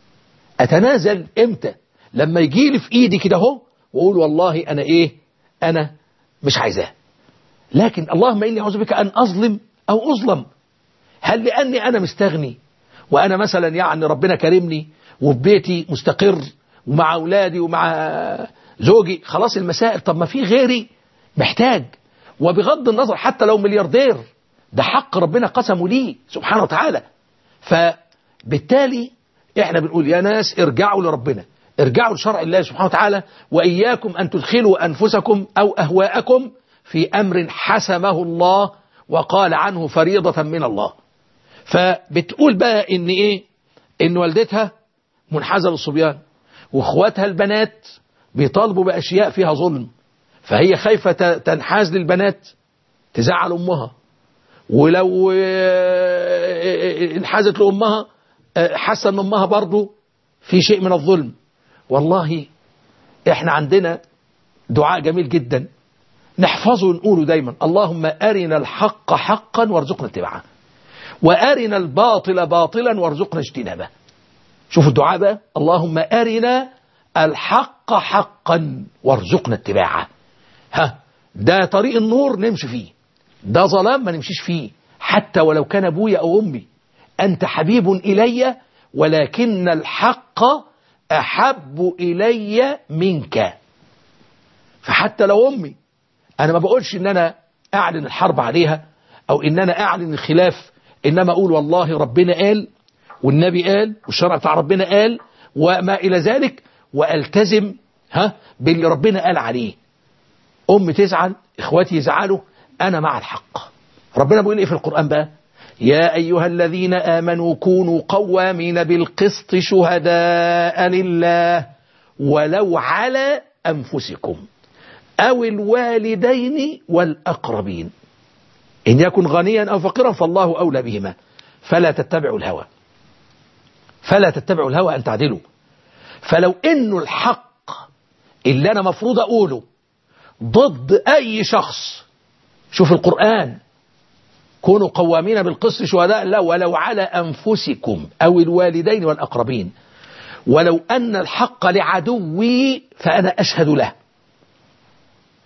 أتنازل إمتى لما يجي لي في إيدي كده اهو وأقول والله أنا إيه أنا مش عايزاه لكن اللهم إني أعوذ بك أن أظلم أو أظلم هل لأني أنا مستغني وأنا مثلا يعني ربنا كرمني وفي بيتي مستقر ومع أولادي ومع زوجي خلاص المسائل طب ما في غيري محتاج وبغض النظر حتى لو ملياردير ده حق ربنا قسمه ليه سبحانه وتعالى فبالتالي احنا بنقول يا ناس ارجعوا لربنا ارجعوا لشرع الله سبحانه وتعالى وإياكم أن تدخلوا أنفسكم أو أهواءكم في أمر حسمه الله وقال عنه فريضة من الله فبتقول بقى ان ايه ان والدتها منحازة للصبيان واخواتها البنات بيطالبوا باشياء فيها ظلم فهي خايفة تنحاز للبنات تزعل امها ولو انحازت لامها حاسه ان امها برضه في شيء من الظلم والله احنا عندنا دعاء جميل جدا نحفظه ونقوله دايما اللهم أرنا الحق حقا وارزقنا اتباعه وأرنا الباطل باطلا وارزقنا اجتنابه شوفوا الدعاء بقى اللهم أرنا الحق حقا وارزقنا اتباعه ها ده طريق النور نمشي فيه ده ظلام ما نمشيش فيه حتى ولو كان أبويا أو أمي أنت حبيب إلي ولكن الحق أحب إلي منك فحتى لو أمي أنا ما بقولش إن أنا أعلن الحرب عليها أو إن أنا أعلن الخلاف إنما أقول والله ربنا قال والنبي قال والشرع بتاع ربنا قال وما إلى ذلك وألتزم ها باللي ربنا قال عليه أم تزعل إخواتي يزعلوا أنا مع الحق ربنا بيقول إيه في القرآن بقى يا أيها الذين آمنوا كونوا قوامين بالقسط شهداء لله ولو على أنفسكم أو الوالدين والأقربين إن يكن غنيا أو فقيرا فالله أولى بهما فلا تتبعوا الهوى فلا تتبعوا الهوى أن تعدلوا فلو إنه الحق اللي أنا مفروض أقوله ضد أي شخص شوف القرآن كونوا قوامين بالقسط شهداء الله ولو على أنفسكم أو الوالدين والأقربين ولو أن الحق لعدوي فأنا أشهد له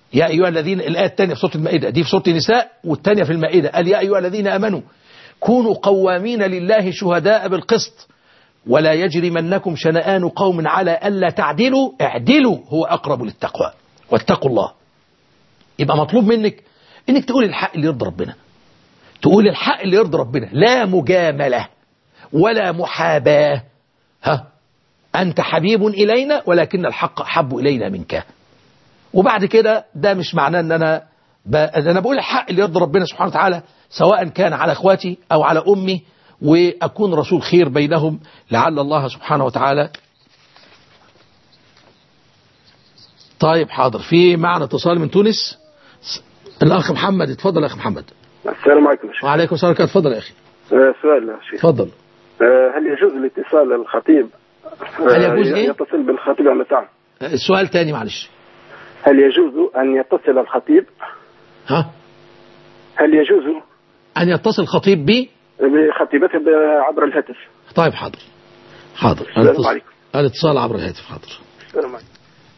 يا أيها الذين الآية الثانية في سورة المائدة دي في سورة النساء والثانية في المائدة قال يا أيها الذين آمنوا كونوا قوامين لله شهداء بالقسط ولا يجرمنكم شنآن قوم على ألا تعدلوا اعدلوا هو أقرب للتقوى واتقوا الله يبقى مطلوب منك انك تقول الحق اللي يرضي ربنا تقول الحق اللي يرضي ربنا لا مجاملة ولا محاباة ها أنت حبيب إلينا ولكن الحق أحب إلينا منك وبعد كده ده مش معناه ان انا ب... انا بقول الحق اللي يرضي ربنا سبحانه وتعالى سواء كان على اخواتي او على امي واكون رسول خير بينهم لعل الله سبحانه وتعالى طيب حاضر في معنا اتصال من تونس الاخ محمد اتفضل يا اخ محمد السلام عليكم شيخ. وعليكم السلام ورحمه الله اتفضل يا اخي آه، سؤال يا شيخ اتفضل آه، هل يجوز الاتصال الخطيب هل يجوز إيه؟ يتصل بالخطيب على ساعة السؤال تاني معلش هل يجوز أن يتصل الخطيب ها هل يجوز ان يتصل خطيب بي بخطيبته ب- عبر الهاتف طيب حاضر حاضر السلام الاتصال- عليكم. الاتصال عبر الهاتف حاضر السلام عليكم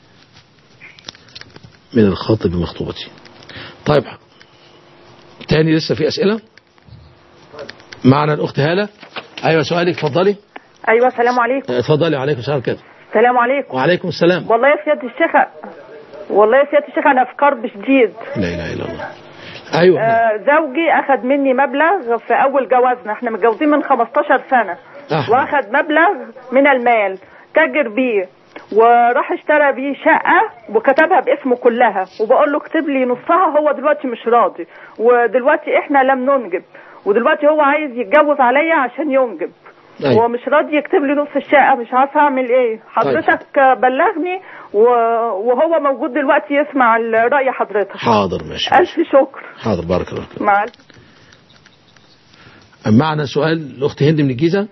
من الخاطب بمخطوبتي طيب تاني لسه في أسئلة معنا الأخت هالة أيوة سؤالك اتفضلي ايوه السلام عليكم اتفضلي وعليكم السلام كده السلام عليكم وعليكم السلام والله يا سياده الشيخ والله يا سياده الشيخ انا في كرب شديد لا إله إلا الله أيوة آه زوجي اخذ مني مبلغ في اول جوازنا احنا متجوزين من 15 سنه أحمد. واخذ مبلغ من المال تاجر بيه وراح اشترى بيه شقة وكتبها باسمه كلها وبقول له اكتب لي نصها هو دلوقتي مش راضي ودلوقتي احنا لم ننجب ودلوقتي هو عايز يتجوز عليا عشان ينجب أيوة. هو مش راضي يكتب لي نص الشقة مش عارفة اعمل ايه حضرتك بلغني و- وهو موجود دلوقتي يسمع ال- رأي حضرتك حاضر ماشي ألف شكر حاضر بارك الله فيك مع معنا سؤال الأخت هند من الجيزة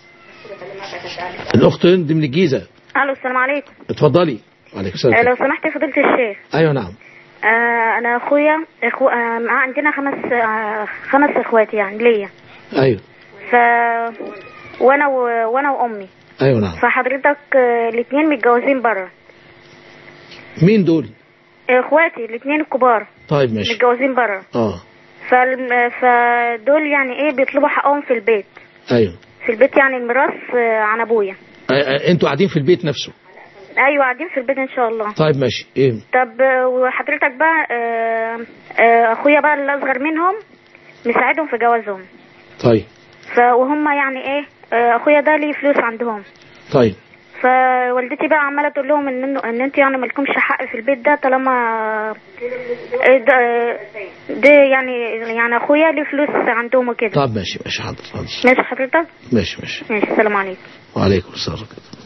الأخت هند من الجيزة الو السلام عليكم اتفضلي وعليكم آه، السلام لو سمحت يا فضيلة الشيخ أيوة نعم آه انا اخويا اخو آه مع- عندنا خمس آه خمس اخوات يعني ليا أيوة ف وانا و... وانا وامي أيوة نعم فحضرتك آه الاثنين متجوزين بره مين دول اخواتي الاثنين الكبار طيب ماشي متجوزين بره اه فالم... فدول يعني ايه بيطلبوا حقهم في البيت أيوة في البيت يعني الميراث آه عن ابويا آه، آه، انتوا قاعدين في البيت نفسه ايوه قاعدين في البيت ان شاء الله طيب ماشي ايه طب آه، وحضرتك بقى آه آه اخويا بقى اللي اصغر منهم مساعدهم في جوازهم طيب ف وهم يعني ايه آه، اخويا ده ليه فلوس عندهم طيب فوالدتي بقى عماله تقول لهم ان انه ان انتوا يعني مالكمش حق في البيت ده طالما آه، ده, آه، ده يعني يعني اخويا ليه فلوس عندهم وكده طب ماشي ماشي حاضر حاضر ماشي حضرتك ماشي ماشي ماشي السلام عليكم وعليكم السلام ورحمة الله.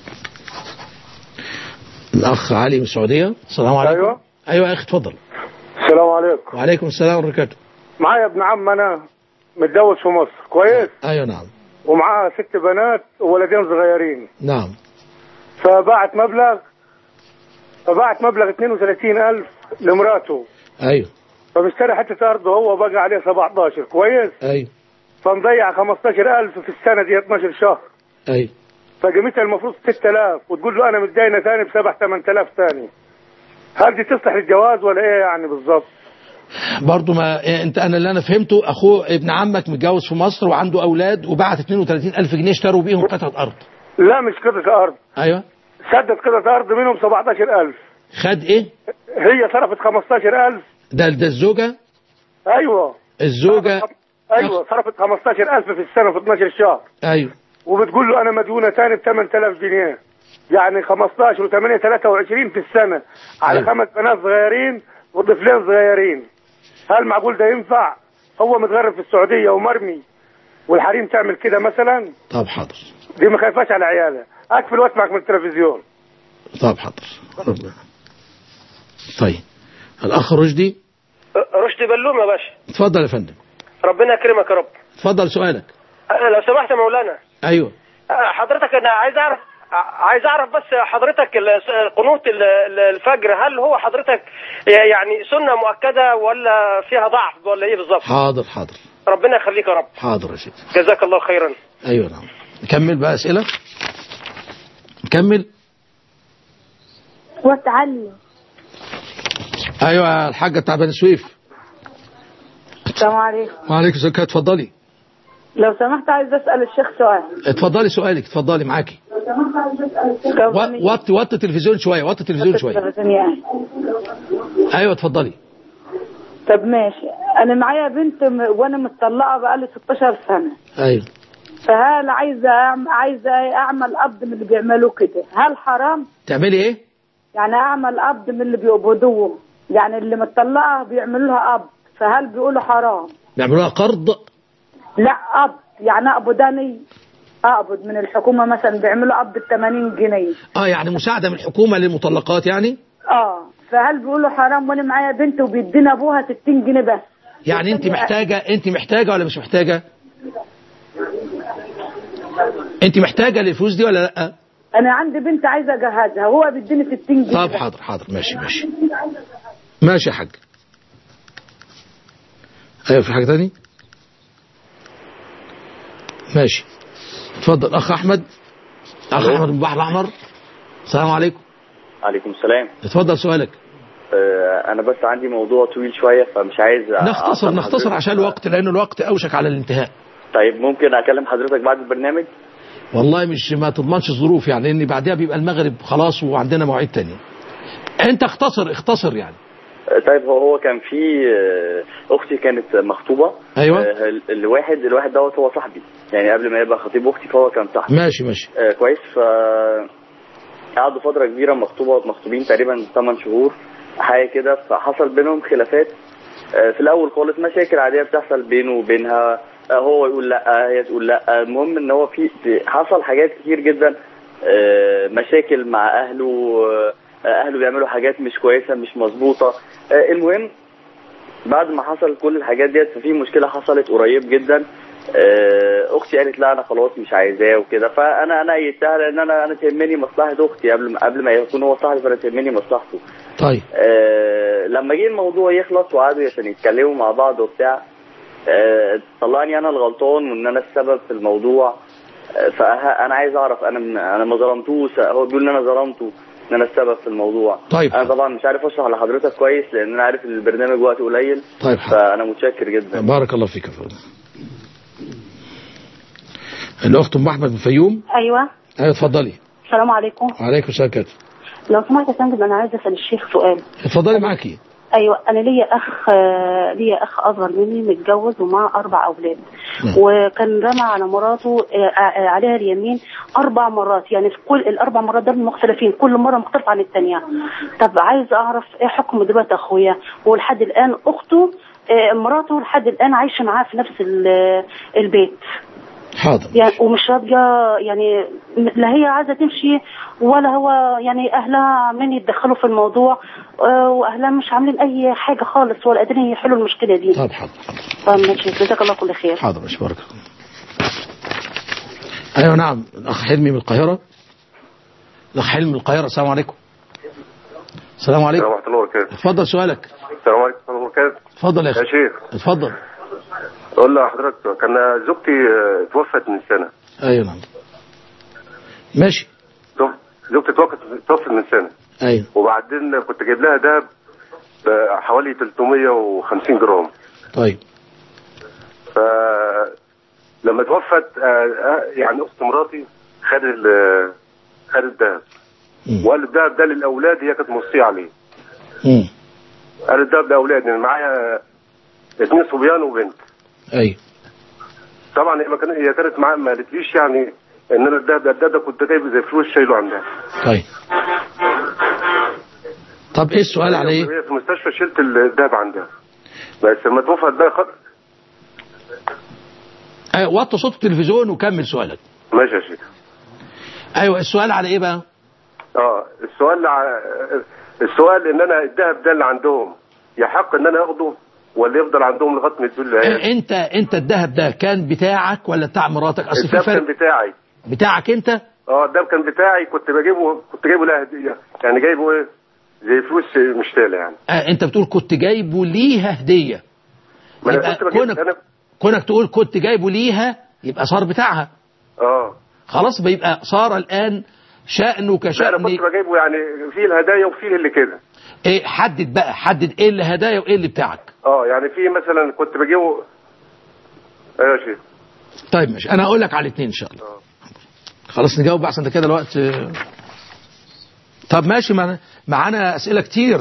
الأخ علي من السعودية السلام عليكم أيوة. أيوة يا أخي اتفضل السلام عليكم وعليكم السلام ورحمة الله معايا ابن عم أنا متجوز في مصر كويس أيوة نعم ومعاه ست بنات وولدين صغيرين نعم فبعت مبلغ فبعت مبلغ 32000 لمراته أيوة فمشتري حتة أرض وهو بقى عليه 17 كويس أيوة فمضيع 15000 في السنة دي 12 شهر أيوة فقيمتها المفروض 6000 وتقول له أنا متداينة ثاني بسبع 8000 ثاني هل دي تصلح للجواز ولا إيه يعني بالظبط؟ برضو ما إيه، انت انا اللي انا فهمته اخوه ابن عمك متجوز في مصر وعنده اولاد وبعت 32 الف جنيه اشتروا بيهم قطعه ارض لا مش قطعة أرض ايوه سدد قطعة أرض منهم 17000 خد ايه هي صرفت 15000 ده ده الزوجه أيوه الزوجه أيوه صرفت 15000 في السنة في 12 شهر ايوه وبتقول له انا مديونه ثاني ب 8000 جنيه يعني 15 و8 23 في السنه على أيوة. خمس بنات صغيرين وطفلين صغيرين هل معقول ده ينفع هو متغرب في السعوديه ومرمي والحريم تعمل كده مثلا طب حاضر دي ما خايفاش على عيالها اقفل واسمعك من التلفزيون طب حاضر ربنا. طيب الاخ رشدي رشدي بلوم يا باشا اتفضل يا فندم ربنا يكرمك يا رب اتفضل سؤالك أنا لو سمحت يا مولانا ايوه أه، حضرتك انا عايز اعرف ع- عايز اعرف بس حضرتك ال- قنوت ال- ال- الفجر هل هو حضرتك يعني سنه مؤكده ولا فيها ضعف ولا ايه بالظبط حاضر حاضر ربنا يخليك يا رب حاضر يا سيدي جزاك الله خيرا ايوه نعم نكمل بقى اسئله نكمل والتعلم ايوه الحاجه بتاع بني سويف السلام عليكم وعليكم السلام اتفضلي لو سمحت عايز اسال الشيخ سؤال اتفضلي سؤالك اتفضلي معاكي لو سمحت عايز اسال الشيخ و- وطي وطي التلفزيون شويه وطي التلفزيون شويه يعني. ايوه اتفضلي طب ماشي انا معايا بنت م... وانا متطلقه بقالي 16 سنه ايوه فهل عايزه أعم... عايزه اعمل قبض من اللي بيعملوه كده هل حرام تعملي ايه يعني اعمل قبض من اللي بيقبضوه يعني اللي متطلقه بيعملوا لها قبض فهل بيقولوا حرام بيعملوها قرض لا قبض يعني اقبض انا اقبض من الحكومه مثلا بيعملوا قبض ب 80 جنيه اه يعني مساعده من الحكومه للمطلقات يعني اه فهل بيقولوا حرام وانا معايا بنت وبيدينا ابوها 60 جنيه بس يعني انت محتاجه انت محتاجه ولا مش محتاجه انت محتاجه للفلوس دي ولا لا انا عندي بنت عايزه اجهزها وهو بيديني 60 جنيه طب بس. حاضر حاضر ماشي ماشي ماشي يا حاج ايوه في حاجه تاني ماشي اتفضل اخ احمد اخ احمد من البحر الاحمر السلام عليكم عليكم السلام اتفضل سؤالك آه، انا بس عندي موضوع طويل شويه فمش عايز نختصر أعطل نختصر حضرتك. عشان الوقت لان الوقت اوشك على الانتهاء طيب ممكن اكلم حضرتك بعد البرنامج والله مش ما تضمنش الظروف يعني لان بعدها بيبقى المغرب خلاص وعندنا مواعيد تانية انت اختصر اختصر يعني آه، طيب هو هو كان في آه، اختي كانت مخطوبه أيوة. آه، ال- الواحد الواحد دوت هو صاحبي يعني قبل ما يبقى خطيب اختي فهو كان صاحبي ماشي ماشي آه كويس ف قعدوا فتره كبيره مخطوبه مخطوبين تقريبا 8 شهور حاجه كده فحصل بينهم خلافات آه في الاول خالص مشاكل عاديه بتحصل بينه وبينها آه هو يقول لا هي تقول لا المهم ان هو في في- حصل حاجات كتير جدا آه مشاكل مع اهله آه اهله بيعملوا حاجات مش كويسه مش مظبوطه آه المهم بعد ما حصل كل الحاجات ديت ففي مشكله حصلت قريب جدا آه، اختي قالت لا انا خلاص مش عايزاه وكده فانا انا ايدتها لان انا انا تهمني مصلحه اختي قبل ما قبل ما يكون هو صاحبي فانا تهمني مصلحته طيب آه، لما جه الموضوع يخلص وقعدوا عشان يتكلموا مع بعض وبتاع آه، طلعني انا الغلطان وان انا السبب في الموضوع آه، فانا عايز اعرف انا انا ما ظلمتوش هو بيقول ان انا ظلمته ان انا السبب في الموضوع طيب. انا طبعا مش عارف اشرح لحضرتك كويس لان انا عارف ان البرنامج وقت قليل طيب فانا متشكر جدا بارك الله فيك يا فندم الاخت ام احمد من الفيوم ايوه ايوه اتفضلي السلام عليكم وعليكم السلام كده لو سمحت يا فندم انا عايزه اسال الشيخ سؤال اتفضلي معاكي ايوه انا ليا اخ آه، ليا اخ اصغر مني متجوز ومعاه اربع اولاد نعم. وكان رمى على مراته آه، آه، عليها اليمين اربع مرات يعني في كل الاربع مرات دول مختلفين كل مره مختلفه عن الثانيه طب عايز اعرف ايه حكم دلوقتي اخويا ولحد الان اخته آه، مراته لحد الان عايشه معاه في نفس ال- البيت حاضر يعني ومش راضيه يعني لا هي عايزه تمشي ولا هو يعني اهلها عاملين يتدخلوا في الموضوع آه، واهلها مش عاملين اي حاجه خالص ولا قادرين يحلوا المشكله دي طب حاضر طب ماشي جزاك الله كل خير حاضر مش بارك الله ايوه نعم الاخ حلمي من القاهره الاخ حلمي من القاهره السلام عليكم السلام عليكم ورحمة الله وبركاته اتفضل سؤالك السلام عليكم ورحمة الله وبركاته اتفضل يا يا اخي شيخ اتفضل أقول لحضرتك كان زوجتي آه، توفت من سنة ايوه نعم ماشي توف- زوجتي توفت توفت من سنة ايوه وبعدين كنت جايب لها دهب بحوالي 350 جرام طيب ف لما توفت آه، آه، يعني اخت مراتي خد ال- خد الدهب وقال الدهب ده للاولاد هي كانت موصيه عليه مم. قال الدهب لاولاد يعني معايا اثنين صبيان وبنت ايوه طبعا هي ما كانت هي كانت معايا ما قالتليش يعني ان انا الدهب ده الدهب ده كنت جايبه زي فلوس شايله عندها طيب طب ايه السؤال على ايه هي في المستشفى شلت الدهب عندها بس لما توفت بقى خد ايوه وطي صوت التلفزيون وكمل سؤالك ماشي يا شيخ ايوه السؤال على ايه بقى اه السؤال ع- السؤال ان انا الدهب ده اللي عندهم يحق ان انا اخده ولا يفضل عندهم لغايه ما يدوا لي إيه انت انت الذهب ده كان بتاعك ولا بتاع مراتك اصل في الدهب فرق كان بتاعي بتاعك انت اه الدهب كان بتاعي كنت بجيبه كنت جايبه لها هديه يعني جايبه ايه زي فلوس مشتاله يعني آه انت بتقول كنت جايبه ليها هديه ما يبقى انا كنت بجيب كونك انا كونك تقول كنت جايبه ليها يبقى صار بتاعها اه خلاص بيبقى صار الان شأنك لا انا شأن كنت بجيبه يعني فيه الهدايا وفيه اللي كده إيه حدد بقى حدد ايه اللي هدايا وايه اللي بتاعك اه يعني في مثلا كنت بجيبه ايوه يا شيخ طيب ماشي انا هقول لك على الاثنين ان شاء الله خلاص نجاوب احسن ده كده الوقت طب ماشي معنا- معانا اسئله كتير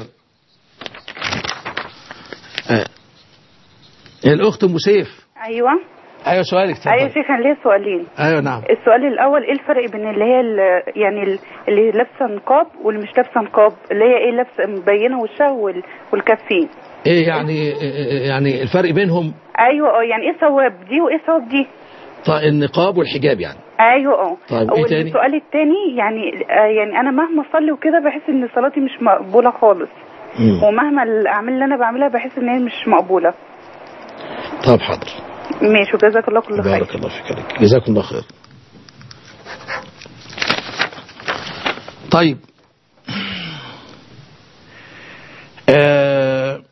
آه. الاخت ام سيف ايوه ايوه سؤالك اتفضل. ايوه يا شيخ انا ليا سؤالين ايوه نعم السؤال الاول ايه الفرق بين اللي هي ال- يعني ال- اللي لابسه نقاب واللي مش لابسه نقاب اللي هي ايه لابسه مبينه وشها وال- والكفين ايه يعني إيه يعني الفرق بينهم ايوه اه يعني ايه ثواب دي وايه ثواب دي طيب النقاب والحجاب يعني ايوه اه طيب، إيه تاني؟ والسؤال الثاني يعني آه يعني انا مهما اصلي وكده بحس ان صلاتي مش مقبوله خالص مم. ومهما الاعمال اللي انا بعملها بحس ان هي مش مقبوله طب حاضر ماشي وجزاك الله كل خير بارك الله فيك عليك جزاكم الله خير طيب آه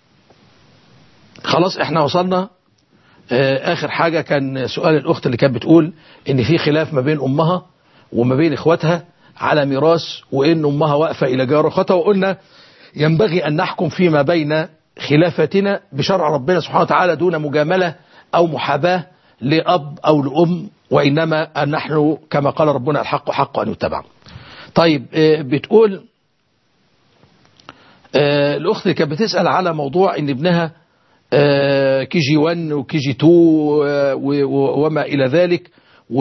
خلاص احنا وصلنا آه اخر حاجة كان سؤال الاخت اللي كانت بتقول ان في خلاف ما بين امها وما بين اخواتها على ميراث وان امها واقفة الى جار اخواتها وقلنا ينبغي ان نحكم فيما بين خلافتنا بشرع ربنا سبحانه وتعالى دون مجاملة او محاباة لاب او لام وانما أن نحن كما قال ربنا الحق حق ان يتبع طيب آه، بتقول آه، الاخت اللي كانت بتسال على موضوع ان ابنها آه، كي جي 1 وكي جي 2 آه، و- و- وما الى ذلك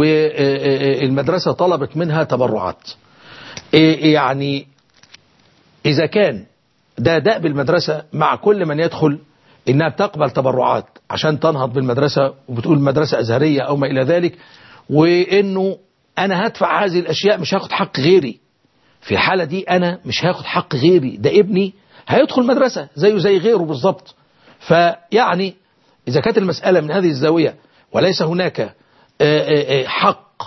والمدرسه طلبت منها تبرعات إيه يعني اذا كان ده دأب المدرسه مع كل من يدخل انها بتقبل تبرعات عشان تنهض بالمدرسه وبتقول مدرسه ازهريه او ما الى ذلك وانه انا هدفع هذه الاشياء مش هاخد حق غيري في الحالة دي أنا مش هاخد حق غيري ده ابني هيدخل مدرسة زيه زي غيره بالظبط فيعني إذا كانت المسألة من هذه الزاوية وليس هناك آه، آه، آه، حق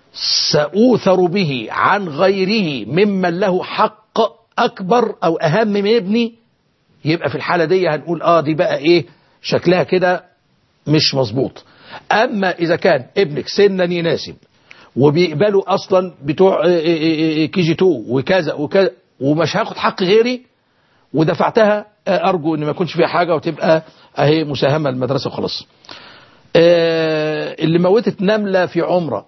سأوثر به عن غيره ممن له حق أكبر أو أهم من ابني يبقى في الحالة دي هنقول آه دي بقى إيه شكلها كده مش مظبوط أما إذا كان ابنك سنا يناسب وبيقبلوا اصلا بتوع كي جي 2 وكذا وكذا ومش هاخد حق غيري ودفعتها آه، ارجو ان ما يكونش فيها حاجه وتبقى اهي مساهمه المدرسه وخلاص آه، اللي موتت نمله في عمره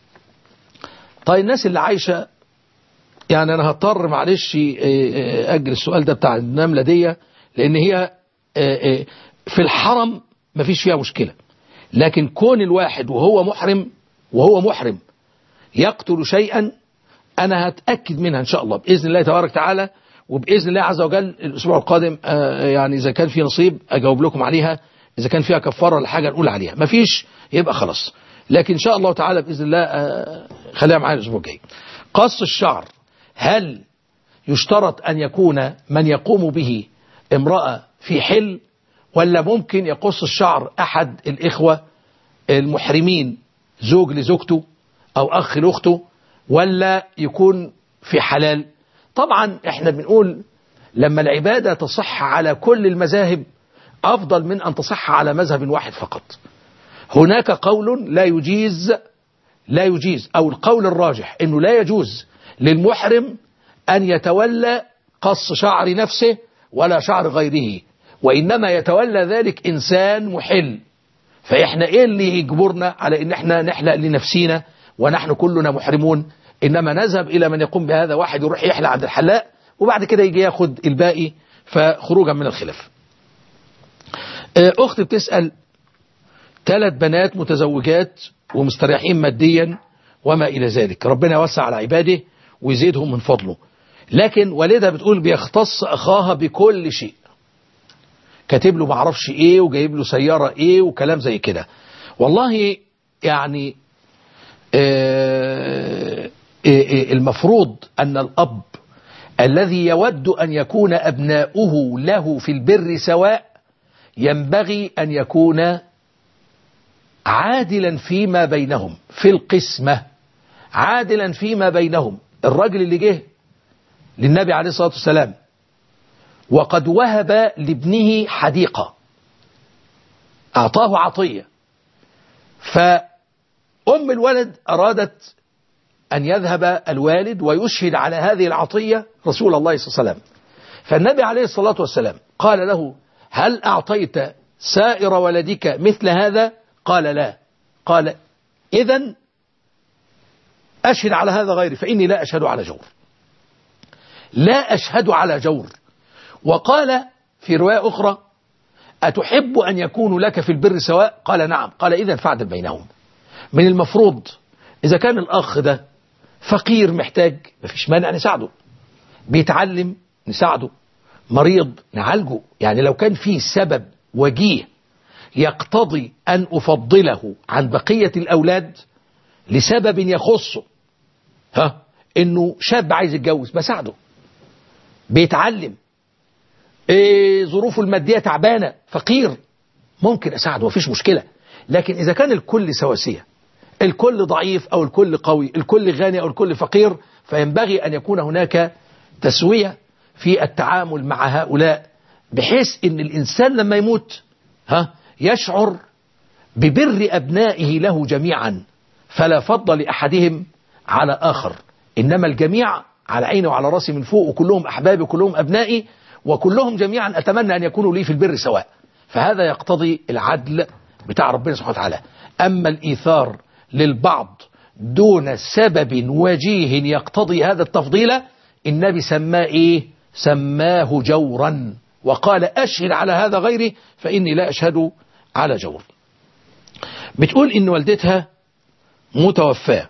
طيب الناس اللي عايشه يعني انا هضطر معلش آه، آه، اجل السؤال ده بتاع النمله دي لان هي آه، آه، في الحرم مفيش فيها مشكله لكن كون الواحد وهو محرم وهو محرم يقتل شيئا أنا هتأكد منها إن شاء الله بإذن الله تبارك وتعالى وبإذن الله عز وجل الأسبوع القادم آه، يعني إذا كان في نصيب أجاوب لكم عليها إذا كان فيها كفارة ولا حاجة نقول عليها مفيش يبقى خلاص لكن إن شاء الله تعالى بإذن الله آه، خليها معايا الأسبوع الجاي قص الشعر هل يشترط أن يكون من يقوم به امرأة في حل ولا ممكن يقص الشعر أحد الإخوة المحرمين زوج لزوجته أو أخ لأخته ولا يكون في حلال طبعا احنا بنقول لما العبادة تصح على كل المذاهب أفضل من أن تصح على مذهب واحد فقط هناك قول لا يجيز لا يجيز أو القول الراجح أنه لا يجوز للمحرم أن يتولى قص شعر نفسه ولا شعر غيره وإنما يتولى ذلك إنسان محل فإحنا إيه اللي يجبرنا على إن إحنا نحلق لنفسينا ونحن كلنا محرمون إنما نذهب إلى من يقوم بهذا واحد يروح يحلق عند الحلاق وبعد كده يجي ياخد الباقي فخروجا من الخلاف آه، أختي بتسأل ثلاث بنات متزوجات ومستريحين ماديا وما إلى ذلك ربنا يوسع على عباده ويزيدهم من فضله لكن والدها بتقول بيختص أخاها بكل شيء كاتب له معرفش ايه وجايب له سيارة ايه وكلام زي كده والله يعني آه، آه، آه، المفروض أن الأب الذي يود أن يكون أبناؤه له في البر سواء ينبغي أن يكون عادلا فيما بينهم في القسمة عادلا فيما بينهم الراجل اللي جه للنبي عليه الصلاة والسلام وقد وهب لابنه حديقة أعطاه عطية فأم الولد أرادت أن يذهب الوالد ويشهد على هذه العطية رسول الله صلى الله عليه وسلم فالنبي عليه الصلاة والسلام قال له هل أعطيت سائر ولدك مثل هذا قال لا قال إذا أشهد على هذا غيري فإني لا أشهد على جور لا أشهد على جور وقال في رواية أخرى أتحب أن يكون لك في البر سواء قال نعم قال إذا فعدل بينهم من المفروض إذا كان الأخ ده فقير محتاج مفيش مانع نساعده بيتعلم نساعده مريض نعالجه يعني لو كان في سبب وجيه يقتضي أن أفضله عن بقية الأولاد لسبب يخصه ها إنه شاب عايز يتجوز بساعده بيتعلم إيه ظروفه المادية تعبانة فقير ممكن أساعده مفيش مشكلة لكن إذا كان الكل سواسية الكل ضعيف أو الكل قوي الكل غني أو الكل فقير فينبغي أن يكون هناك تسوية في التعامل مع هؤلاء بحيث أن الإنسان لما يموت ها يشعر ببر أبنائه له جميعا فلا فضل لأحدهم على آخر إنما الجميع على عيني وعلى راسي من فوق وكلهم أحبابي وكلهم أبنائي وكلهم جميعا أتمنى أن يكونوا لي في البر سواء فهذا يقتضي العدل بتاع ربنا سبحانه وتعالى أما الإيثار للبعض دون سبب وجيه يقتضي هذا التفضيل النبي سماه إيه سماه جورا وقال أشهد على هذا غيري فإني لا أشهد على جور بتقول إن والدتها متوفاة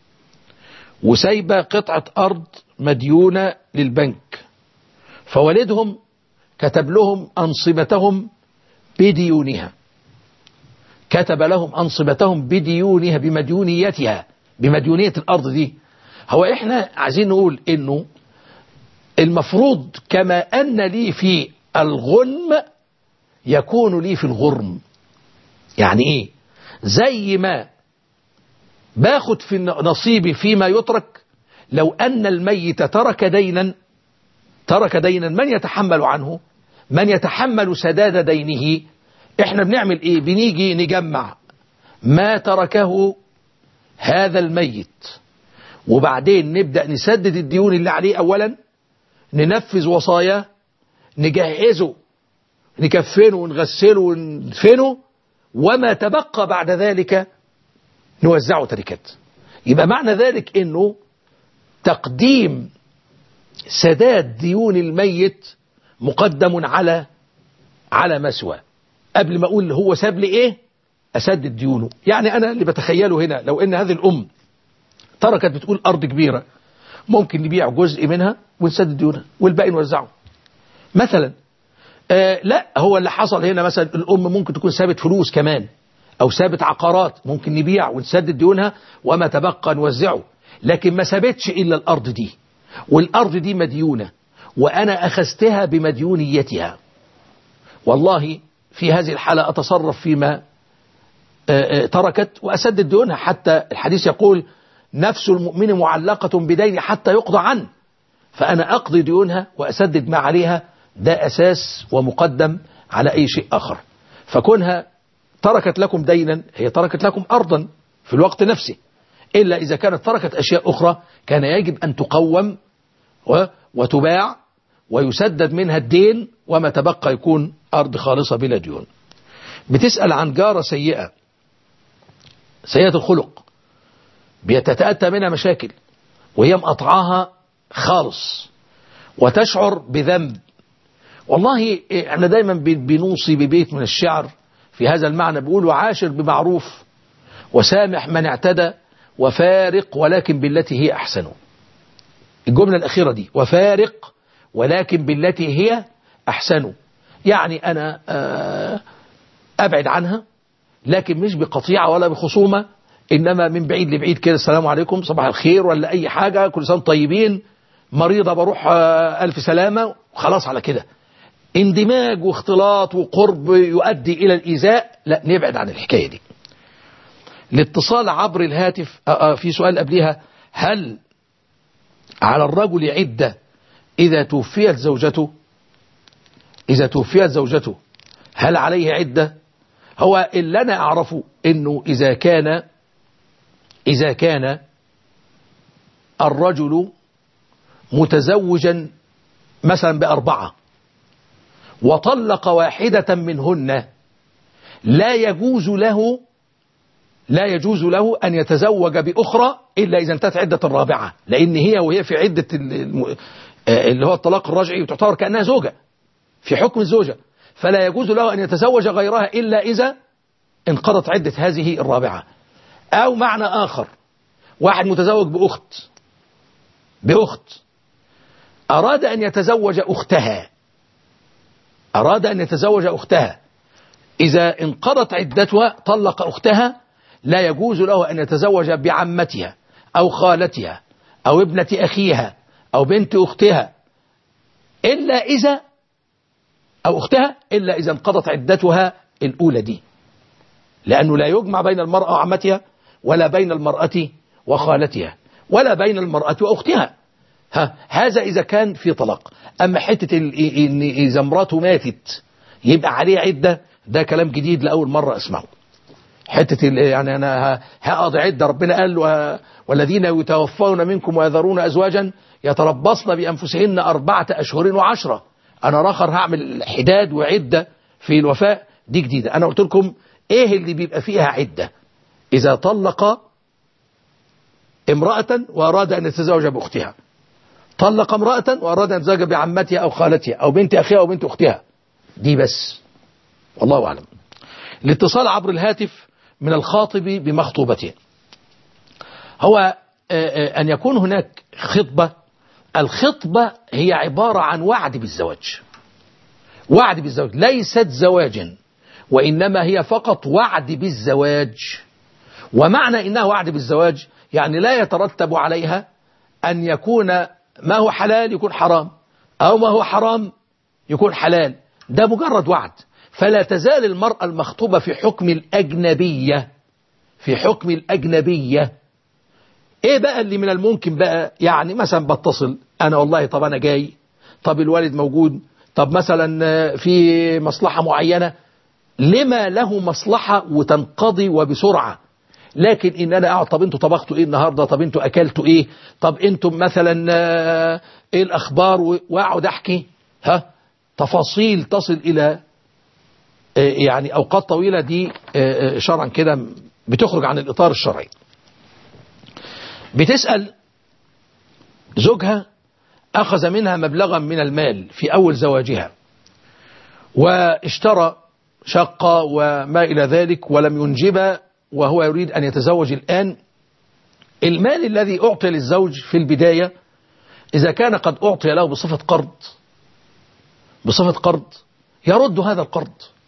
وسايبة قطعة أرض مديونة للبنك فوالدهم كتب لهم أنصبتهم بديونها كتب لهم أنصبتهم بديونها بمديونيتها بمديونية الأرض دي هو إحنا عايزين نقول إنه المفروض كما أن لي في الغنم يكون لي في الغرم يعني إيه زي ما باخد في نصيبي فيما يترك لو أن الميت ترك دينا ترك دينا من يتحمل عنه من يتحمل سداد دينه احنا بنعمل ايه بنيجي نجمع ما تركه هذا الميت وبعدين نبدأ نسدد الديون اللي عليه اولا ننفذ وصاياه نجهزه نكفنه ونغسله وندفنه وما تبقى بعد ذلك نوزعه تركات يبقى معنى ذلك انه تقديم سداد ديون الميت مقدم على على مسوى قبل ما اقول هو ساب لي ايه اسدد ديونه يعني انا اللي بتخيله هنا لو ان هذه الام تركت بتقول ارض كبيره ممكن نبيع جزء منها ونسدد ديونها والباقي نوزعه مثلا آه لا هو اللي حصل هنا مثلا الام ممكن تكون سابت فلوس كمان او سابت عقارات ممكن نبيع ونسدد ديونها وما تبقى نوزعه لكن ما سابتش الا الارض دي والارض دي مديونه وانا اخذتها بمديونيتها والله في هذه الحالة أتصرف فيما تركت وأسدد ديونها حتى الحديث يقول نفس المؤمن معلقة بدين حتى يقضى عنه فأنا أقضي ديونها وأسدد ما عليها ده أساس ومقدم على أي شيء آخر فكونها تركت لكم دينا هي تركت لكم أرضا في الوقت نفسه إلا إذا كانت تركت أشياء أخرى كان يجب أن تقوم وتباع ويسدد منها الدين وما تبقى يكون أرض خالصة بلا ديون بتسأل عن جارة سيئة سيئة الخلق بيتتأتى منها مشاكل وهي مقطعاها خالص وتشعر بذنب والله احنا دايما بنوصي ببيت من الشعر في هذا المعنى بيقول وعاشر بمعروف وسامح من اعتدى وفارق ولكن بالتي هي أحسن الجملة الأخيرة دي وفارق ولكن بالتي هي أحسن يعني أنا أبعد عنها لكن مش بقطيعة ولا بخصومة إنما من بعيد لبعيد كده السلام عليكم صباح الخير ولا أي حاجة كل سنة طيبين مريضة بروح ألف سلامة وخلاص على كده اندماج واختلاط وقرب يؤدي إلى الإيذاء لا نبعد عن الحكاية دي الاتصال عبر الهاتف في سؤال قبلها هل على الرجل عدة إذا توفيت زوجته إذا توفيت زوجته هل عليه عدة هو اللي أنا أعرفه إنه إذا كان إذا كان الرجل متزوجا مثلا بأربعة وطلق واحدة منهن لا يجوز له لا يجوز له أن يتزوج بأخرى إلا إذا انتهت عدة الرابعة لأن هي وهي في عدة الم- آه، اللي هو الطلاق الرجعي تعتبر كأنها زوجة في حكم الزوجة فلا يجوز له أن يتزوج غيرها إلا إذا انقضت عدة هذه الرابعة أو معنى آخر واحد متزوج بأخت بأخت أراد أن يتزوج أختها أراد أن يتزوج أختها إذا انقضت عدتها طلق أختها لا يجوز له أن يتزوج بعمتها أو خالتها أو ابنة أخيها أو بنت أختها إلا إذا أو أختها إلا إذا انقضت عدتها الأولى دي لأنه لا يجمع بين المرأة وعمتها ولا بين المرأة وخالتها ولا بين المرأة وأختها ها هذا إذا كان في طلاق أما حتة ال- إن إذا امراته ماتت يبقى عليه عدة ده كلام جديد لأول مرة أسمعه حتة ال- يعني أنا ه- هقضي عدة ربنا قال و- والذين يتوفون منكم ويذرون أزواجا يتربصن بأنفسهن أربعة أشهر وعشرة أنا راخر هعمل حداد وعدة في الوفاء دي جديدة أنا قلت لكم إيه اللي بيبقى فيها عدة إذا طلق امرأة وأراد أن يتزوج بأختها طلق امرأة وأراد أن يتزوج بعمتها أو خالتها أو بنت أخيها أو بنت أختها دي بس والله أعلم الاتصال عبر الهاتف من الخاطب بمخطوبته هو آه، آه، أن يكون هناك خطبة الخطبة هي عبارة عن وعد بالزواج وعد بالزواج ليست زواجا وإنما هي فقط وعد بالزواج ومعنى إنها وعد بالزواج يعني لا يترتب عليها أن يكون ما هو حلال يكون حرام أو ما هو حرام يكون حلال ده مجرد وعد فلا تزال المرأة المخطوبة في حكم الأجنبية في حكم الأجنبية ايه بقى اللي من الممكن بقى يعني مثلا بتصل انا والله طب انا جاي طب الوالد موجود طب مثلا آه، في مصلحة معينة لما له مصلحة وتنقضي وبسرعة لكن ان انا اقعد طب انتوا طبختوا ايه النهارده طب انتوا اكلتوا ايه طب انتم مثلا آه، ايه الاخبار و- واقعد احكي ها تفاصيل تصل الى آه، يعني اوقات طويله دي آه، آه، شرعا كده بتخرج عن الاطار الشرعي بتسال زوجها اخذ منها مبلغا من المال في اول زواجها واشترى شقة وما إلى ذلك ولم ينجب وهو يريد أن يتزوج الآن المال الذي أعطي للزوج في البداية إذا كان قد أعطي له بصفة قرض بصفة قرض يرد هذا القرض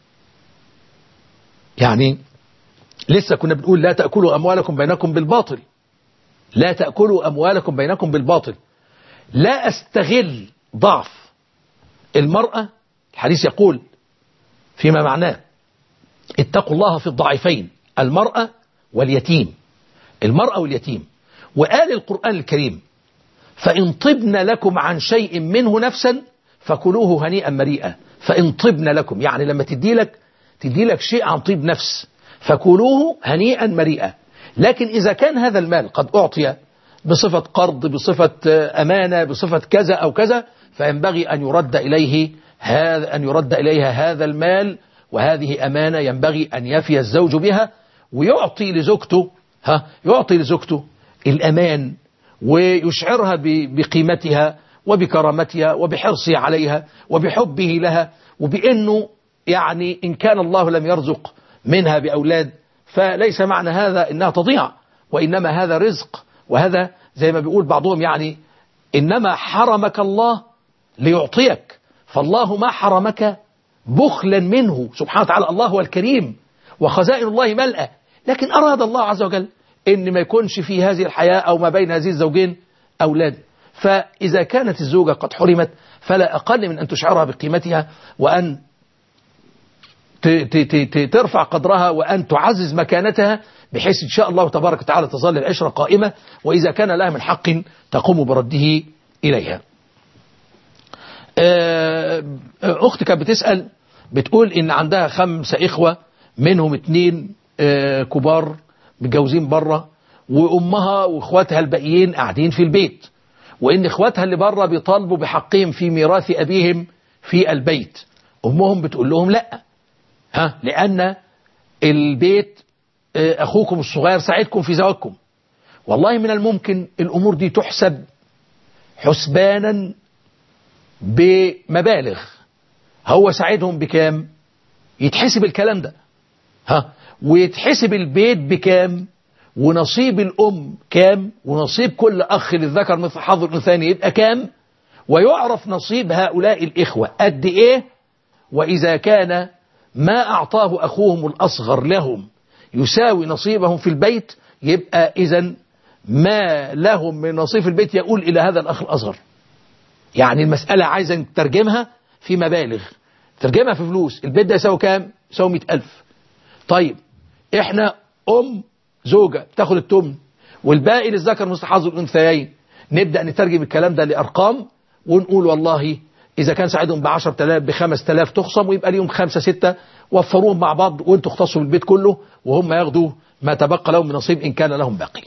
يعني لسه كنا بنقول لا تأكلوا أموالكم بينكم بالباطل لا تأكلوا أموالكم بينكم بالباطل لا أستغل ضعف المرأة الحديث يقول فيما معناه اتقوا الله في الضعيفين المرأة واليتيم المرأة واليتيم وقال القرآن الكريم فإن طبن لكم عن شيء منه نفسا فكلوه هنيئا مريئا فإن طبن لكم يعني لما تدي لك تدي لك شيء عن طيب نفس فكلوه هنيئا مريئا لكن إذا كان هذا المال قد أعطي بصفة قرض بصفة أمانة بصفة كذا أو كذا فينبغي أن يرد إليه هذا أن يرد إليها هذا المال وهذه أمانة ينبغي أن يفي الزوج بها ويعطي لزوجته ها يعطي لزوجته الأمان ويشعرها بقيمتها وبكرامتها وبحرصه عليها وبحبه لها وبأنه يعني إن كان الله لم يرزق منها بأولاد فليس معنى هذا إنها تضيع وإنما هذا رزق وهذا زي ما بيقول بعضهم يعني إنما حرمك الله ليعطيك فالله ما حرمك بخلا منه سبحانه وتعالى الله هو الكريم وخزائن الله ملأة لكن أراد الله عز وجل إن ما يكونش في هذه الحياة أو ما بين هذه الزوجين أولاد فإذا كانت الزوجة قد حرمت فلا أقل من أن تشعرها بقيمتها وأن ترفع قدرها وأن تعزز مكانتها بحيث إن شاء الله تبارك وتعالى تظل العشرة قائمة وإذا كان لها من حق تقوم برده إليها أختي كانت بتسأل بتقول إن عندها خمسة إخوة منهم اتنين كبار متجوزين بره وأمها وإخواتها الباقيين قاعدين في البيت وإن إخواتها اللي بره بيطالبوا بحقهم في ميراث أبيهم في البيت أمهم بتقول لهم لا ها لأن البيت أخوكم الصغير ساعدكم في زواجكم والله من الممكن الأمور دي تحسب حسبانا بمبالغ هو ساعدهم بكام يتحسب الكلام ده ها ويتحسب البيت بكام ونصيب الأم كام ونصيب كل أخ للذكر مثل حظ الأنثيين يبقى كام ويعرف نصيب هؤلاء الإخوة قد إيه وإذا كان ما أعطاه أخوهم الأصغر لهم يساوي نصيبهم في البيت يبقى إذا ما لهم من نصيب في البيت يقول إلى هذا الأخ الأصغر يعني المسألة عايزة ترجمها في مبالغ ترجمها في فلوس البيت ده يساوي كام يساوي 100000 طيب احنا أم زوجة تاخد التمن والباقي للذكر مثل حظ الأنثيين نبدأ نترجم الكلام ده لأرقام ونقول والله إذا كان ساعدهم ب 10000 ب 5000 تخصم ويبقى ليهم خمسة ستة وفروهم مع بعض وانتوا اختصوا بالبيت كله وهم ياخدوا ما تبقى لهم من نصيب إن كان لهم باقي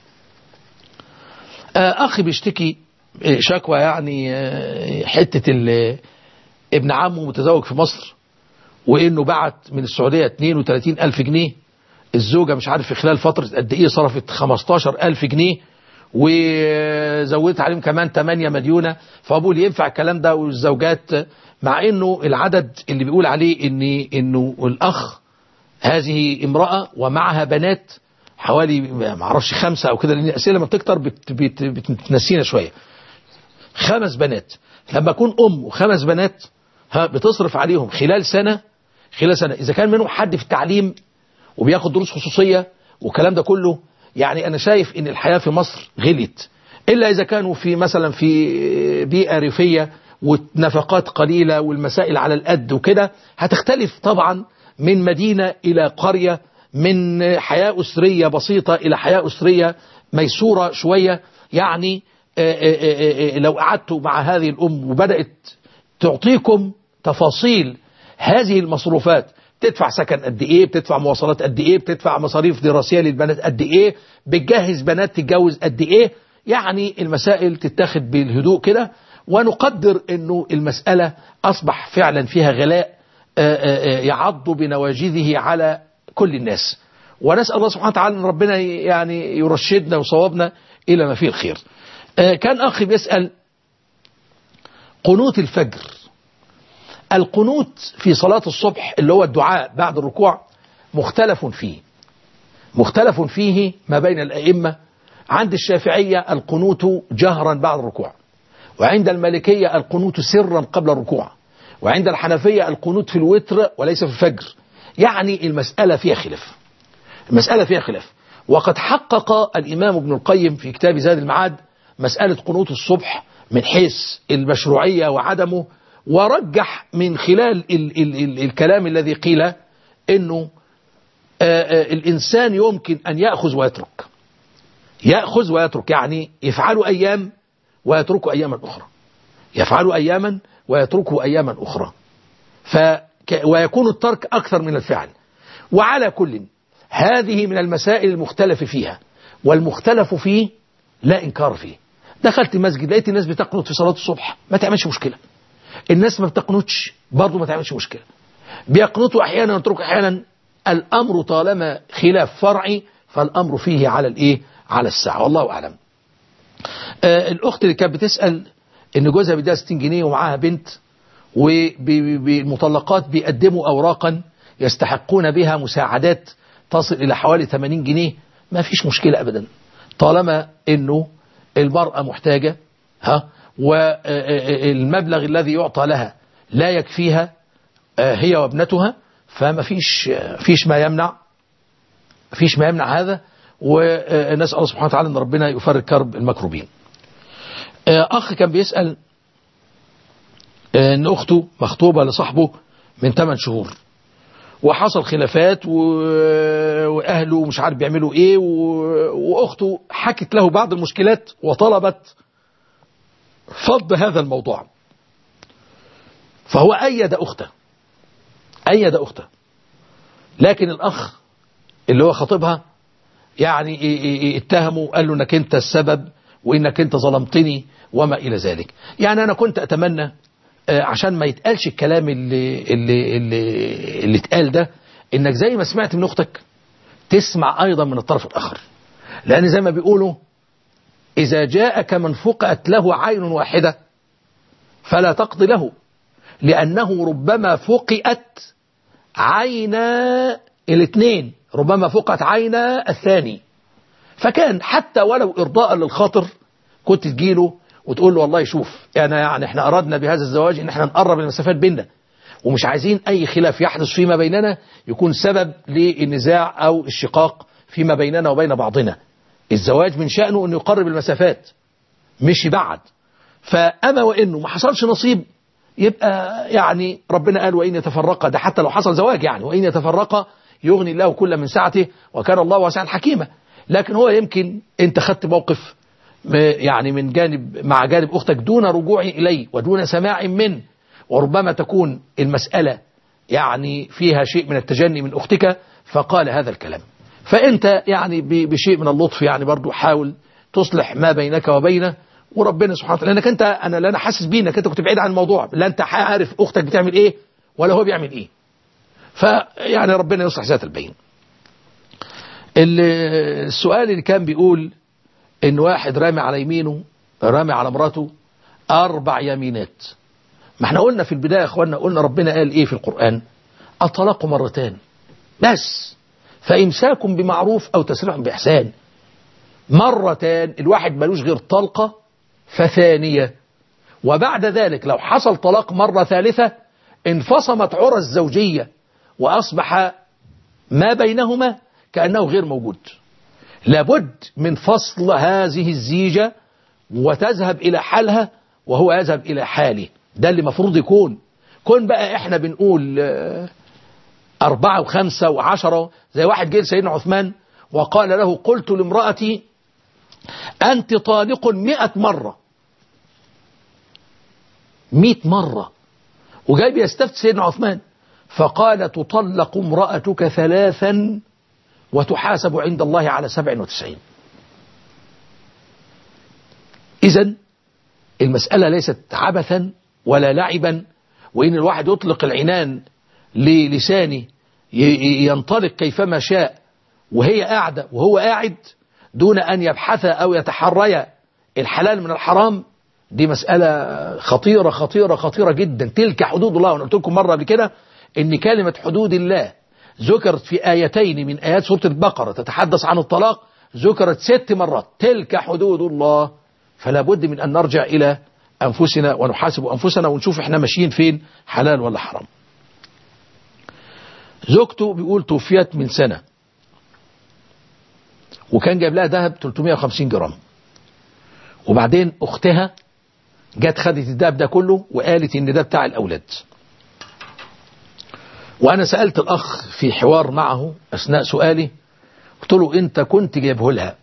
أخي بيشتكي شكوى يعني حتة ابن عمه متزوج في مصر وإنه بعت من السعودية 32 ألف جنيه الزوجة مش عارف في خلال فترة قد إيه صرفت 15 ألف جنيه وزودت عليهم كمان 8 مليونة فأبوه ينفع الكلام ده والزوجات مع إنه العدد اللي بيقول عليه إن إنه الأخ هذه امرأة ومعها بنات حوالي ما اعرفش خمسة أو كده لأن الأسئلة لما بتكتر بت بت بتنسينا شوية خمس بنات لما أكون أم وخمس بنات ها بتصرف عليهم خلال سنة خلال سنة إذا كان منهم حد في التعليم وبياخد دروس خصوصية والكلام ده كله يعني أنا شايف إن الحياة في مصر غلت إلا إذا كانوا في مثلا في بيئة ريفية والنفقات قليلة والمسائل على القد وكده هتختلف طبعا من مدينة إلى قرية من حياة أسرية بسيطة إلى حياة أسرية ميسورة شوية يعني لو قعدتوا مع هذه الأم وبدأت تعطيكم تفاصيل هذه المصروفات تدفع سكن قد ايه بتدفع مواصلات قد ايه بتدفع مصاريف دراسية للبنات قد ايه بتجهز بنات تتجوز قد ايه يعني المسائل تتاخد بالهدوء كده ونقدر انه المسألة اصبح فعلا فيها غلاء يعض بنواجذه على كل الناس ونسأل الله سبحانه وتعالى ان ربنا يعني يرشدنا وصوابنا الى ما فيه الخير كان اخي بيسأل قنوت الفجر القنوت في صلاة الصبح اللي هو الدعاء بعد الركوع مختلف فيه مختلف فيه ما بين الأئمة عند الشافعية القنوت جهرا بعد الركوع وعند المالكية القنوت سرا قبل الركوع وعند الحنفية القنوت في الوتر وليس في الفجر يعني المسألة فيها خلاف المسألة فيها خلاف وقد حقق الإمام ابن القيم في كتاب زاد المعاد مسألة قنوت الصبح من حيث المشروعية وعدمه ورجح من خلال ال ال ال الكلام الذي قيل انه آآ آآ الانسان يمكن ان يأخذ ويترك يأخذ ويترك يعني يفعل ايام ويترك اياما اخرى يفعل اياما ويترك اياما اخرى ف ويكون الترك اكثر من الفعل وعلى كل هذه من المسائل المختلف فيها والمختلف فيه لا انكار فيه دخلت مسجد لقيت الناس بتقنط في صلاة الصبح ما تعملش مشكلة الناس ما بتقنطش برضه ما تعملش مشكلة بيقنطوا احيانا ويتركوا احيانا الامر طالما خلاف فرعي فالامر فيه على الايه على الساعة والله اعلم آه الاخت اللي كانت بتسأل ان جوزها بيديها 60 جنيه ومعاها بنت والمطلقات بيقدموا اوراقا يستحقون بها مساعدات تصل الى حوالي 80 جنيه ما فيش مشكلة ابدا طالما انه المرأة محتاجة ها والمبلغ الذي يعطى لها لا يكفيها هي وابنتها فما فيش فيش ما يمنع فيش ما يمنع هذا ونسأل الله سبحانه وتعالى ان ربنا يفرج كرب المكروبين اخ كان بيسأل ان اخته مخطوبة لصاحبه من 8 شهور وحصل خلافات و... واهله مش عارف بيعملوا ايه و... واخته حكت له بعض المشكلات وطلبت فض هذا الموضوع فهو أيد أخته أيد أخته لكن الأخ اللي هو خطيبها يعني اتهموا قال له انك انت السبب وانك انت ظلمتني وما الى ذلك يعني انا كنت اتمنى عشان ما يتقالش الكلام اللي اللي اللي, اللي اتقال ده انك زي ما سمعت من اختك تسمع ايضا من الطرف الاخر لان زي ما بيقولوا اذا جاءك من فقأت له عين واحدة فلا تقضي له لانه ربما فقئت عين الاثنين ربما فقت عين الثاني فكان حتى ولو ارضاء للخاطر كنت تجيله وتقول له والله شوف انا يعني احنا اردنا بهذا الزواج ان احنا نقرب المسافات بيننا ومش عايزين اي خلاف يحدث فيما بيننا يكون سبب للنزاع او الشقاق فيما بيننا وبين بعضنا الزواج من شأنه انه يقرب المسافات مش يبعد فاما وانه ما حصلش نصيب يبقى يعني ربنا قال وإن يتفرقا ده حتى لو حصل زواج يعني وإن يتفرقا يغني الله كل من سعته وكان الله واسعا حكيما لكن هو يمكن انت خدت موقف يعني من جانب مع جانب أختك دون رجوع إليه ودون سماع منه وربما تكون المسألة يعني فيها شيء من التجني من أختك فقال هذا الكلام فأنت يعني بشيء من اللطف يعني برضو حاول تصلح ما بينك وبينه وربنا سبحانه وتعالى لانك انت انا لا انا حاسس بيه انك انت كنت بعيد عن الموضوع لا انت عارف اختك بتعمل ايه ولا هو بيعمل ايه فيعني ربنا يصلح ذات البين السؤال اللي كان بيقول ان واحد رامي على يمينه رامي على مراته اربع يمينات ما احنا قلنا في البدايه يا اخوانا قلنا ربنا قال ايه في القران الطلاق مرتان بس فامساك بمعروف او تسريح باحسان مرتان الواحد ملوش غير طلقه فثانيه وبعد ذلك لو حصل طلاق مره ثالثه انفصمت عرى الزوجيه واصبح ما بينهما كانه غير موجود لابد من فصل هذه الزيجة وتذهب إلى حالها وهو يذهب إلى حاله ده اللي مفروض يكون كون بقى احنا بنقول أربعة وخمسة وعشرة زي واحد جه سيدنا عثمان وقال له قلت لامرأتي أنت طالق مئة مرة مئة مرة وجاي بيستفت سيدنا عثمان فقال تطلق امرأتك ثلاثا وتحاسب عند الله على 97 إذا المسألة ليست عبثا ولا لعبا وإن الواحد يطلق العنان للسانه ينطلق كيفما شاء وهي قاعدة وهو قاعد دون أن يبحث أو يتحري الحلال من الحرام دي مسألة خطيرة خطيرة خطيرة جدا تلك حدود الله وأنا قلت لكم مرة قبل كده إن كلمة حدود الله ذكرت في آيتين من آيات سورة البقرة تتحدث عن الطلاق ذكرت ست مرات تلك حدود الله فلا بد من أن نرجع إلى أنفسنا ونحاسب أنفسنا ونشوف احنا ماشيين فين حلال ولا حرام زوجته بيقول توفيت من سنة وكان جايب لها ذهب 350 جرام وبعدين أختها جت خدت الذهب ده كله وقالت إن ده بتاع الأولاد وأنا سألت الأخ في حوار معه أثناء سؤالي قلت له أنت كنت جايبه لها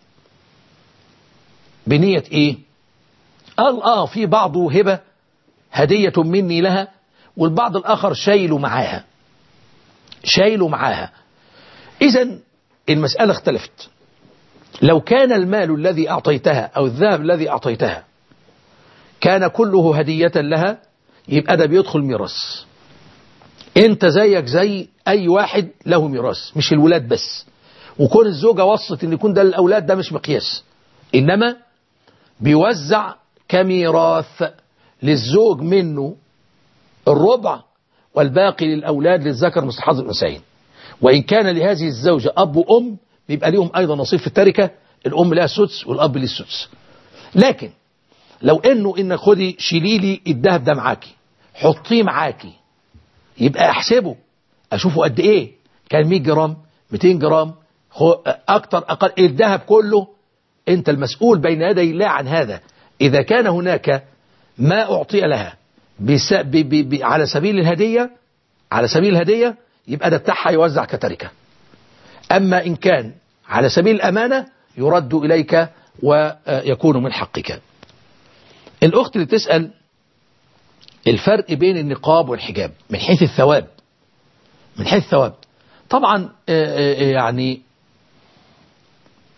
بنية إيه قال آه في بعضه هبة هدية مني لها والبعض الآخر شايله معاها شايله معاها إذا المسألة اختلفت لو كان المال الذي أعطيتها أو الذهب الذي أعطيتها كان كله هدية لها يبقى ده بيدخل ميراث انت زيك زي اي واحد له ميراث مش الولاد بس وكون الزوجة وصت ان يكون ده للاولاد ده مش مقياس انما بيوزع كميراث للزوج منه الربع والباقي للاولاد للذكر مثل حظ الانثيين وان كان لهذه الزوجة اب وام بيبقى ليهم ايضا نصيب في التركة الام لها السدس والاب ليه السدس لكن لو انه ان خدي شيلي لي الذهب ده معاكي حطيه معاكي يبقى احسبه اشوفه قد ايه كان 100 جرام 200 جرام اكتر اقل الذهب كله انت المسؤول بين يدي الله عن هذا اذا كان هناك ما اعطي لها بس ب ب ب على سبيل الهدية على سبيل الهدية يبقى ده بتاعها يوزع كتركة اما ان كان على سبيل الامانة يرد اليك ويكون من حقك الاخت اللي تسأل الفرق بين النقاب والحجاب من حيث الثواب من حيث الثواب طبعا يعني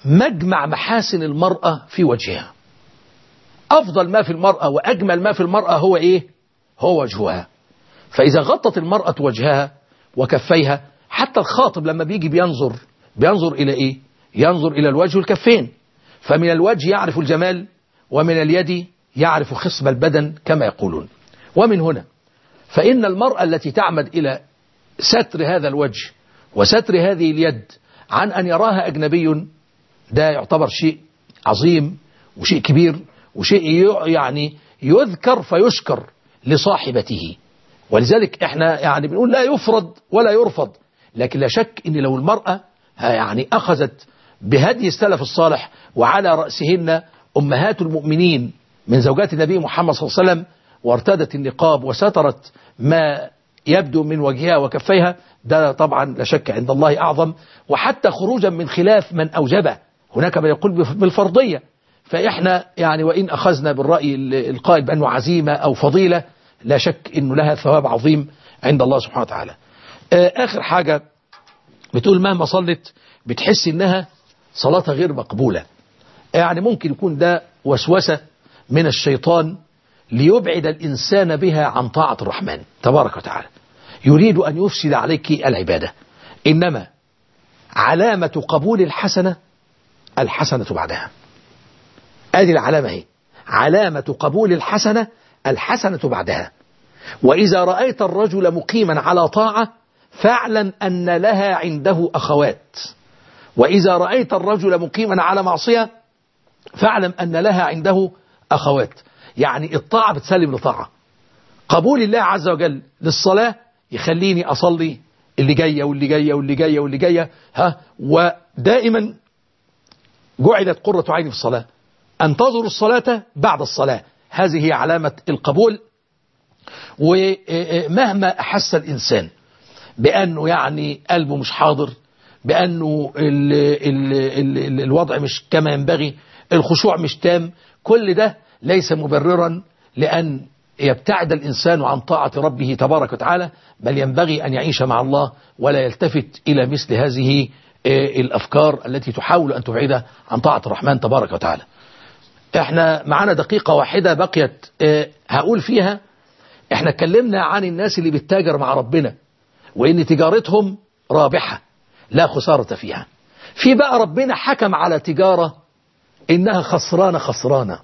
مجمع محاسن المرأة في وجهها أفضل ما في المرأة وأجمل ما في المرأة هو إيه هو وجهها فإذا غطت المرأة وجهها وكفيها حتى الخاطب لما بيجي بينظر بينظر إلى إيه ينظر إلى الوجه والكفين فمن الوجه يعرف الجمال ومن اليد يعرف خصب البدن كما يقولون ومن هنا فإن المرأة التي تعمد إلى ستر هذا الوجه وستر هذه اليد عن أن يراها أجنبي ده يعتبر شيء عظيم وشيء كبير وشيء يعني يذكر فيشكر لصاحبته ولذلك احنا يعني بنقول لا يفرض ولا يرفض لكن لا شك ان لو المرأة يعني اخذت بهدي السلف الصالح وعلى رأسهن امهات المؤمنين من زوجات النبي محمد صلى الله عليه وسلم وارتدت النقاب وسترت ما يبدو من وجهها وكفيها ده طبعا لا شك عند الله أعظم وحتى خروجا من خلاف من أوجبه هناك من يقول بالفرضية فإحنا يعني وإن أخذنا بالرأي القائل بأنه عزيمة أو فضيلة لا شك أنه لها ثواب عظيم عند الله سبحانه وتعالى آخر حاجة بتقول مهما صلت بتحس إنها صلاتها غير مقبولة يعني ممكن يكون ده وسوسة من الشيطان ليبعد الإنسان بها عن طاعة الرحمن تبارك وتعالى يريد أن يفسد عليك العبادة إنما علامة قبول الحسنة الحسنة بعدها هذه العلامة هي علامة قبول الحسنة الحسنة بعدها وإذا رأيت الرجل مقيما على طاعة فاعلم أن لها عنده أخوات وإذا رأيت الرجل مقيما على معصية فاعلم أن لها عنده أخوات يعني الطاعة بتسلم لطاعة قبول الله عز وجل للصلاة يخليني أصلي اللي جاية واللي جاية واللي جاية واللي جاية ها ودائما جعلت قرة عيني في الصلاة أنتظر الصلاة بعد الصلاة هذه هي علامة القبول ومهما أحس الإنسان بأنه يعني قلبه مش حاضر بأنه ال ال ال ال الوضع مش كما ينبغي الخشوع مش تام كل ده ليس مبررا لأن يبتعد الإنسان عن طاعة ربه تبارك وتعالى بل ينبغي أن يعيش مع الله ولا يلتفت إلى مثل هذه الأفكار التي تحاول أن تبعده عن طاعة الرحمن تبارك وتعالى احنا معانا دقيقة واحدة بقيت هقول فيها احنا اتكلمنا عن الناس اللي بتتاجر مع ربنا وان تجارتهم رابحة لا خسارة فيها في بقى ربنا حكم على تجارة انها خسرانة خسرانة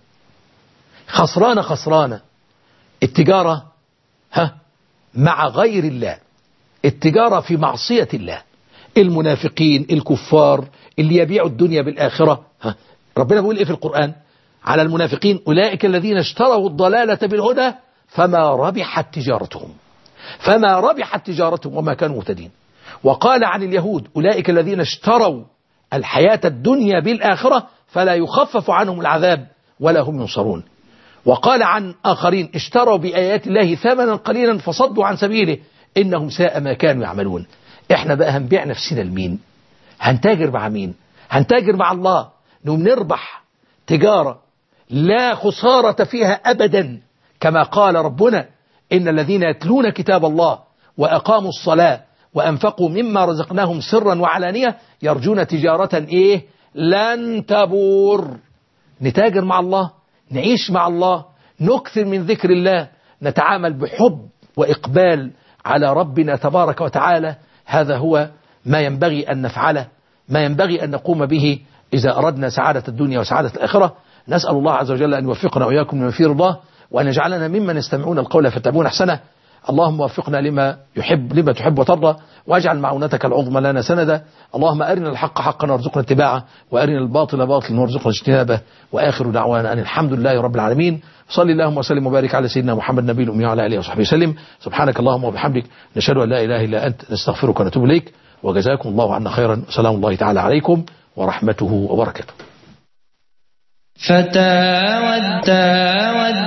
خسرانة خسرانة التجارة ها مع غير الله التجارة في معصية الله المنافقين الكفار اللي يبيعوا الدنيا بالآخرة ها ربنا بيقول ايه في القرآن على المنافقين أولئك الذين اشتروا الضلالة بالهدى فما ربحت تجارتهم فما ربحت تجارتهم وما كانوا مهتدين وقال عن اليهود أولئك الذين اشتروا الحياة الدنيا بالآخرة فلا يخفف عنهم العذاب ولا هم ينصرون وقال عن آخرين اشتروا بآيات الله ثمنا قليلا فصدوا عن سبيله إنهم ساء ما كانوا يعملون احنا بقى هنبيع نفسنا لمين هنتاجر مع مين هنتاجر مع الله نقوم نربح تجارة لا خسارة فيها أبدا كما قال ربنا إن الذين يتلون كتاب الله وأقاموا الصلاة وأنفقوا مما رزقناهم سرا وعلانية يرجون تجارة إيه لن تبور نتاجر مع الله نعيش مع الله نكثر من ذكر الله نتعامل بحب وإقبال على ربنا تبارك وتعالى هذا هو ما ينبغي أن نفعله ما ينبغي أن نقوم به إذا أردنا سعادة الدنيا وسعادة الآخرة نسأل الله عز وجل أن يوفقنا وإياكم لما فيه رضاه وأن يجعلنا ممن يستمعون القول فيتبعون أحسنه اللهم وفقنا لما يحب لما تحب وترضى واجعل معونتك العظمى لنا سندا اللهم أرنا الحق حقا وارزقنا اتباعه وأرنا الباطل باطلا وارزقنا اجتنابه وآخر دعوانا أن الحمد لله رب العالمين صلي اللهم وسلم وبارك على سيدنا محمد النبي الأمي وعلى آله وصحبه وسلم سبحانك اللهم وبحمدك نشهد أن لا إله إلا أنت نستغفرك ونتوب إليك وجزاكم الله عنا خيرا وسلام الله تعالى عليكم ورحمته وبركاته فتى ودى